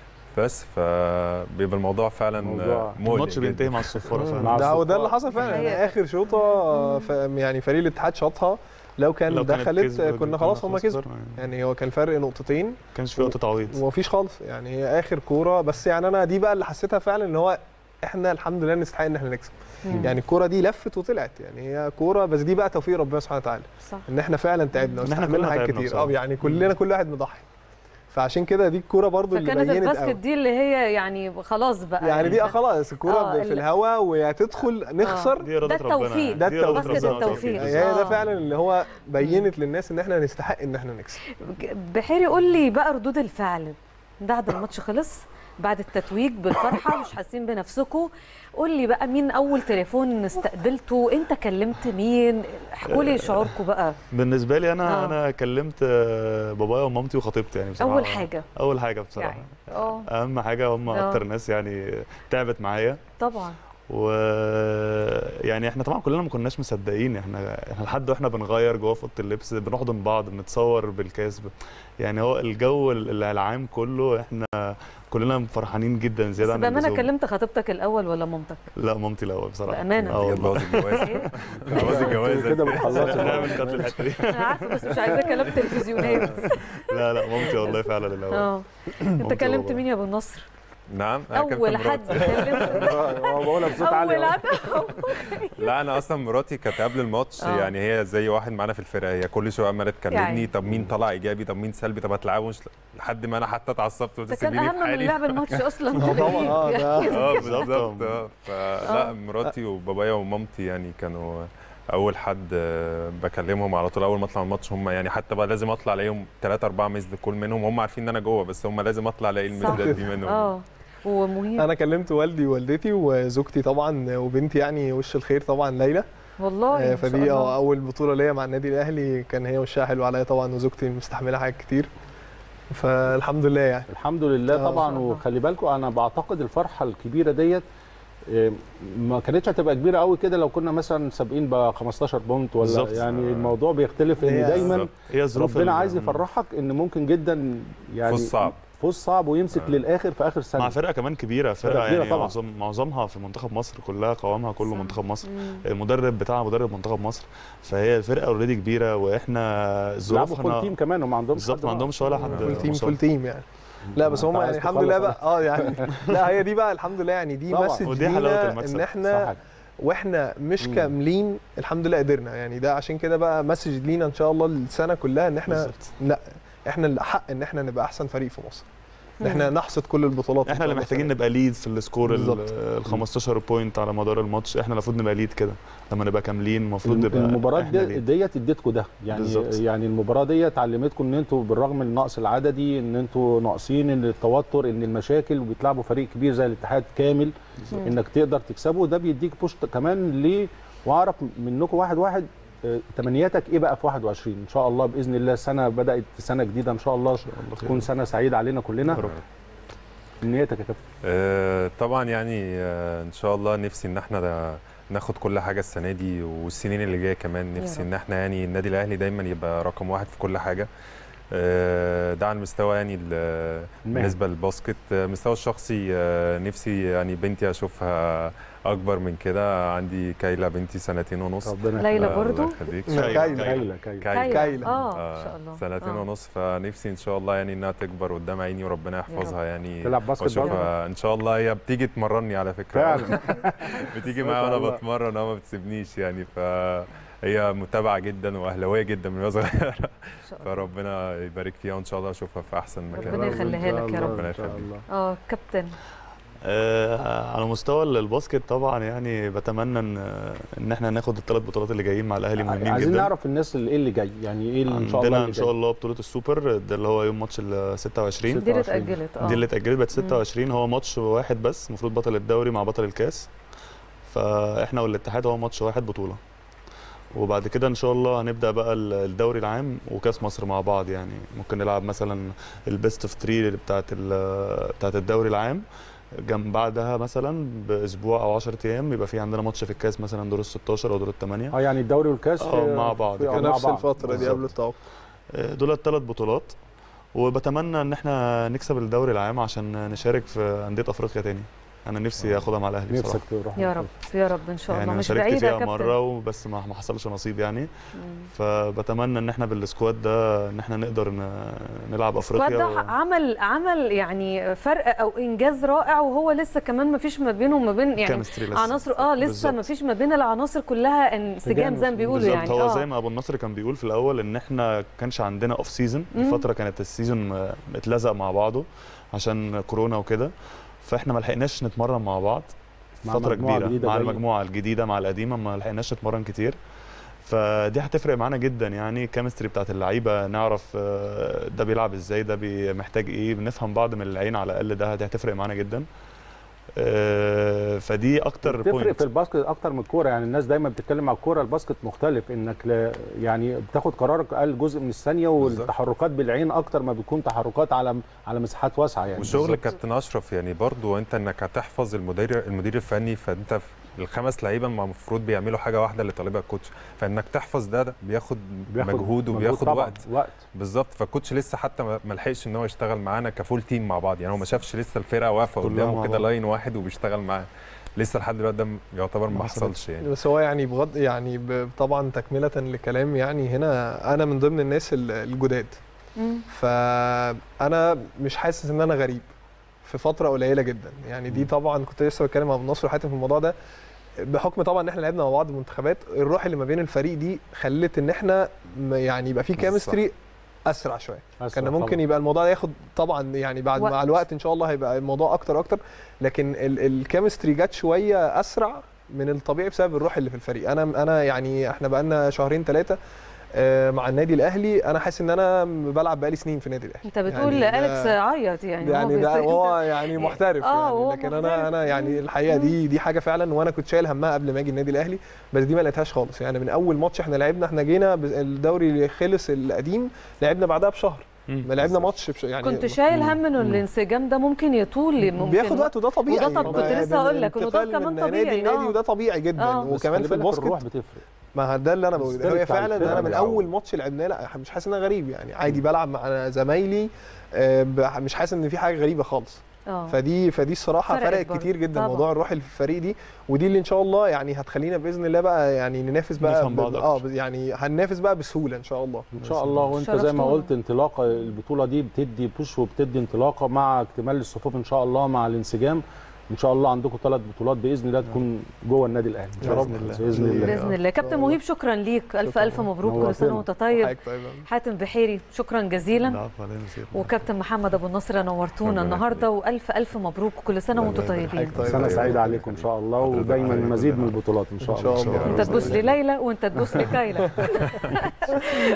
بس فبيبقى الموضوع فعلا الموضوع- مقلق الماتش جداً. بينتهي مع الصفاره مع فعلا ده هو ده اللي الصفار. حصل فعلا هي- يعني اخر شوطه ف- يعني فريق الاتحاد شاطها لو كان لو كانت دخلت كسبت كنا خلاص هم كسبوا خسرنا يعني. يعني هو كان فرق نقطتين ما كانش في وقت تعويض ومفيش خالص يعني هي اخر كوره بس يعني انا دي بقى اللي حسيتها فعلا ان هو احنا الحمد لله نستحق ان احنا نكسب مم. يعني الكوره دي لفت وطلعت يعني هي كوره بس دي بقى توفيق ربنا سبحانه وتعالى صح ان احنا فعلا تعبنا إن إحنا واستحملنا كلنا حاجات تعبنا كتير بصراحة. اه يعني كلنا كل واحد مضحي فعشان كده دي الكوره برضو اللي فكانت بينت الباسكت قوي دي اللي هي يعني خلاص بقى يعني دي خلاص الكوره آه، في ال- الهواء ويا تدخل نخسر دي اراده ده ربنا التوفيق. يعني. ده دي إرادة التوفيق. ربنا باسكت التوفيق. بالظبط. هي ده آه. فعلا اللي هو بينت للناس ان احنا نستحق ان احنا نكسب بحيري قول لي بقى ردود الفعل بعد الماتش خلص بعد التتويج بالفرحه مش حاسين بنفسكم قول لي بقى مين اول تليفون استقبلته انت كلمت مين احكوا لي شعوركم بقى بالنسبه لي انا آه. انا كلمت آه، بابايا ومامتي وخطيبتي يعني بصراحه اول حاجه اول حاجه بصراحه يعني اه اهم حاجه هم آه. اكتر ناس يعني تعبت معايا طبعا و يعني احنا طبعا كلنا ما كناش مصدقين احنا احنا لحد واحنا بنغير جوه في اوضه اللبس بنحضن بعض بنتصور بالكاس يعني هو الجو ال- العام كله احنا كلنا فرحانين جدا بس زياده عن بامانه اللزوم كلمت خطيبتك الاول ولا مامتك لا مامتي الاول بصراحه بأمانة. اه بجد والله بوظ الجواز إيه؟ بوظ الجواز كده بتخلصوا نعمل كات الحته دي انا عارفه بس مش عايزه كلام تلفزيونات لا لا مامتي والله فعلا الاول اه انت مامتي كلمت والله. مين يا ابو النصر نعم أنا كلمت اول حد مراتي. كلمت هو بقولها بصوت اول عالي حد لا انا اصلا مراتي كانت قبل الماتش آه. يعني هي زي واحد معانا في الفرقه هي كل شويه عماله تكلمني يعني. طب مين طلع ايجابي طب مين سلبي طب هتلعبوا مش لحد ما انا حتى اتعصبت قلت ده كان سيبيني في اهم من حالي لعب الماتش اصلا طبعا اه ده اه بالظبط. بالظبط اه فلا مراتي وبابايا ومامتي يعني كانوا اول حد آه، بكلمهم على طول اول ما اطلع من الماتش هم يعني حتى بقى لازم اطلع الاقيهم ثلاثة أربعة ميزد كل منهم هم عارفين ان انا جوه بس هم لازم اطلع الاقي صح. الميزات دي منهم اه ومهيب انا كلمت والدي ووالدتي وزوجتي طبعا وبنتي يعني وش الخير طبعا ليلى والله آه، ما شاء فدي الله. اه اول بطوله ليا مع النادي الاهلي كان هي وشها حلو عليا طبعا وزوجتي مستحمله حاجات كتير فالحمد لله يعني الحمد لله آه، طبعا الله. وخلي بالكم انا بعتقد الفرحه الكبيره ديت إيه، ما كانتش هتبقى كبيره قوي كده لو كنا مثلا سابقين ب 15 بونت ولا بالظبط. يعني الموضوع بيختلف ان هي دايما بالظبط. هي ظروف ربنا ال- عايز يفرحك ان ممكن جدا يعني فوز صعب. فوز صعب ويمسك آه. للاخر في اخر مع ثانيه فرقه كمان كبيره فرقه, فرقة كبيرة يعني طبعا. معظم معظمها في منتخب مصر كلها قوامها كله صح. منتخب مصر مم. المدرب بتاعها مدرب منتخب مصر فهي الفرقه اوريدي كبيره واحنا بيلعبوا فول تيم ظروفنا كمان وما عندهمش بالظبط حد ما عندهمش ولا حد فول تيم مصاب. فول تيم يعني لا بس هم أنت يعني عايز الحمد لله تخلص بقى اه يعني لا هي دي بقى الحمد لله يعني دي طبعا. مسج ودي حلاوة لينا المكسب. ان احنا صح واحنا مش مم. كاملين الحمد لله قدرنا يعني ده عشان كده بقى مسج لينا ان شاء الله السنه كلها ان احنا بالظبط لا احنا اللي حق ان احنا نبقى احسن فريق في مصر ان احنا نحصد كل البطولات إن احنا شاء اللي الله محتاجين السنة نبقى ليد في السكور بالظبط. ال 15 بوينت على مدار الماتش احنا المفروض نبقى ليد كده لما نبقى كاملين المفروض نبقى المباراه إحنا دي- lead. ديت اديتكم ده يعني بالظبط. يعني المباراه ديت علمتكم ان انتوا بالرغم من النقص العددي ان انتوا ناقصين ان التوتر ان المشاكل وبتلعبوا فريق كبير زي الاتحاد كامل انك تقدر تكسبه ده بيديك بوش كمان ليه واعرف منكم واحد واحد آه، تمنياتك ايه بقى في 21 ان شاء الله باذن الله سنه بدات سنه جديده ان شاء الله تكون سنه سعيده علينا كلنا يا رب. نيتك يا كابتن آه، طبعا يعني آه، ان شاء الله نفسي ان احنا ده ناخد كل حاجه السنه دي والسنين اللي جايه كمان نفسي رب. ان احنا يعني النادي الاهلي دايما يبقى رقم واحد في كل حاجه آه، ده على المستوى يعني ال- المهني. بالنسبه للباسكت آه، المستوى الشخصي آه، نفسي يعني بنتي اشوفها اكبر من كده عندي كايلا بنتي سنتين ونص ربنا ليلى آه، برضو؟ الله يخليك لا، كايلا. كايلا. كايلا كايلا كايلا. كايلا. اه ان شاء الله سنتين آه. ونص فنفسي ان شاء الله يعني انها تكبر قدام عيني وربنا يحفظها يعني تلعب باسكت برضه واشوفها ان شاء الله هي بتيجي تمرني على فكره فعلا بتيجي ما معايا شاء وانا الله. بتمرن اه ما بتسيبنيش يعني ف هي متابعه جدا واهلاويه جدا من وهي صغيره ان شاء الله فربنا يبارك فيها وان شاء الله اشوفها في احسن مكان ربنا يخليها لك يا رب. ربنا ان شاء يخليك. الله اه كابتن آه على مستوى الباسكت طبعا يعني بتمنى ان ان احنا ناخد الثلاث بطولات اللي جايين مع الاهلي مهمين عايزين جدا نعرف الناس اللي ايه اللي جاي يعني ايه اللي ان شاء الله عندنا اللي ان شاء جاي؟ الله بطوله السوبر ده اللي هو يوم ماتش ال 26 دي اللي 26. اتاجلت اه دي اللي اتأجلت بقت 26 هو ماتش واحد بس المفروض بطل الدوري مع بطل الكاس فاحنا والاتحاد هو ماتش واحد بطولة وبعد كده ان شاء الله هنبدا بقى ال- الدوري العام وكاس مصر مع بعض يعني ممكن نلعب مثلا البيست اوف 3 بتاعت ال- بتاعت الدوري العام جنب بعدها مثلا باسبوع او 10 ايام يبقى في عندنا ماتش في الكاس مثلا دور ال 16 او دور الثمانيه اه يعني الدوري والكاس اه في- مع بعض في- كده. في مع نفس بعض. الفتره دي بالظبط. قبل التوقف دول الثلاث بطولات وبتمنى ان احنا نكسب الدوري العام عشان نشارك في انديه افريقيا تاني انا نفسي اخدها مع الاهلي نفسك بصراحه تروح يا رب يا رب ان شاء يعني الله انا مش شاركت بعيده يا فيها كابتن مره وبس ما ما حصلش نصيب يعني مم. فبتمنى ان احنا بالسكواد ده ان احنا نقدر ن- نلعب السكواد افريقيا ده و... عمل عمل يعني فرق او انجاز رائع وهو لسه كمان ما فيش ما بينه وما بين يعني chemistry لسه. عناصر اه لسه بالظبط. ما فيش ما بين العناصر كلها انسجام زي ما بيقولوا بالظبط يعني هو اه زي ما ابو النصر كان بيقول في الاول ان احنا كانش عندنا اوف سيزون مم. الفتره كانت السيزون م- متلزق مع بعضه عشان كورونا وكده فاحنا ما لحقناش نتمرن مع بعض مع فتره مجموعة كبيره جديدة مع جاية. المجموعه الجديده مع القديمه ما لحقناش نتمرن كتير فدي هتفرق معانا جدا يعني الكيمستري بتاعت اللعيبه نعرف آه، ده بيلعب ازاي ده بي- محتاج ايه بنفهم بعض من العين على الاقل ده دي هتفرق معانا جدا آه، فدي اكتر تفرق بوينت في الباسكت اكتر من الكوره يعني الناس دايما بتتكلم على الكوره الباسكت مختلف انك لا يعني بتاخد قرارك اقل جزء من الثانيه والتحركات بالعين اكتر ما بتكون تحركات على على مساحات واسعه يعني وشغل بالظبط. كابتن اشرف يعني برضو انت انك هتحفظ المدير المدير الفني فانت في الخمس لعيبه ما المفروض بيعملوا حاجه واحده اللي طالبها الكوتش فانك تحفظ ده, ده بياخد, بياخد مجهود وبياخد طبعاً، وقت وقت بالظبط فالكوتش لسه حتى ما ما لحقش ان هو يشتغل معانا كفول تيم مع بعض يعني هو ما شافش لسه الفرقه واقفه كلها مع قدامه كده بعض. لاين واحد وبيشتغل معاه لسه لحد دلوقتي ده يعتبر ما ما حصلش يعني بس هو يعني بغض يعني ب- طبعا تكمله لكلام يعني هنا انا من ضمن الناس ال- الجداد مم. فانا مش حاسس ان انا غريب في فتره قليله جدا يعني دي طبعا كنت لسه بتكلم مع ابو النصر وحاتم في الموضوع ده بحكم طبعا ان احنا لعبنا مع بعض منتخبات الروح اللي ما بين الفريق دي خلت ان احنا م- يعني يبقى في صح. كيمستري اسرع شويه أسرع كان ممكن طبعاً. يبقى الموضوع ده ياخد طبعا يعني بعد وقت. مع الوقت ان شاء الله هيبقى الموضوع اكتر اكتر لكن الكيمستري جت شويه اسرع من الطبيعي بسبب الروح اللي في الفريق انا انا يعني احنا بقالنا شهرين ثلاثه مع النادي الاهلي انا حاسس ان انا بلعب بقالي سنين في النادي الاهلي انت بتقول يعني ده- اليكس عيط يعني يعني هو ده بيست- هو يعني محترف آه، يعني هو لكن محترف. انا انا يعني الحقيقه دي دي حاجه فعلا وانا كنت شايل همها قبل ما اجي النادي الاهلي بس دي ما لقيتهاش خالص يعني من اول ماتش احنا لعبنا احنا جينا بز- الدوري اللي خلص القديم لعبنا بعدها بشهر ما لعبنا ماتش بش يعني كنت شايل هم انه الانسجام ده ممكن يطول ممكن بياخد وقت وده طبيعي وده طب كنت ما- لسه هقول لك إنه ده انتقال كمان من طبيعي، نادي لنادي آه. وده طبيعي جدا آه. بس وكمان خلي في بالك الروح الباسكت بتفرق ما ده اللي انا بقوله السبيريت هي بتاع فعلا الفرقة انا من بيعوض. اول ماتش لعبناه لا مش حاسس ان انا غريب يعني عادي بلعب مع زمايلي آه، ب- مش حاسس ان في حاجه غريبه خالص اه فدي فدي الصراحه فرقت فرقت برضه. كتير جدا طبعاً. موضوع الروح اللي في الفريق دي ودي اللي ان شاء الله يعني هتخلينا باذن الله بقى يعني ننافس بقى نفهم ب- بعض اه أكتر. يعني هننافس بقى بسهوله ان شاء الله ان شاء الله وانت زي ما شرفتونا. قلت انطلاقه البطوله دي بتدي بوش وبتدي انطلاقه مع اكتمال الصفوف ان شاء الله مع الانسجام ان شاء الله عندكم ثلاث بطولات باذن الله تكون جوه النادي الاهلي ان شاء بإذن الله الله. باذن الله باذن الله كابتن مهيب شكرا ليك الف الف مبروك كل سنه وانت طيب حضرتك طيب حاتم بحيري شكرا جزيلا العفو علينا يا سيدنا. وكابتن محمد ابو النصر نورتونا ربنا النهارده والف الف مبروك كل سنه وانتم طيبين حضرتك طيب. سنه سعيده عليكم ان شاء الله حضرتك ودايما عليكم مزيد كلنا. من البطولات ان شاء إن شاء الله الله. انت تبوس لي ليلى وانت تبوس لي كايلا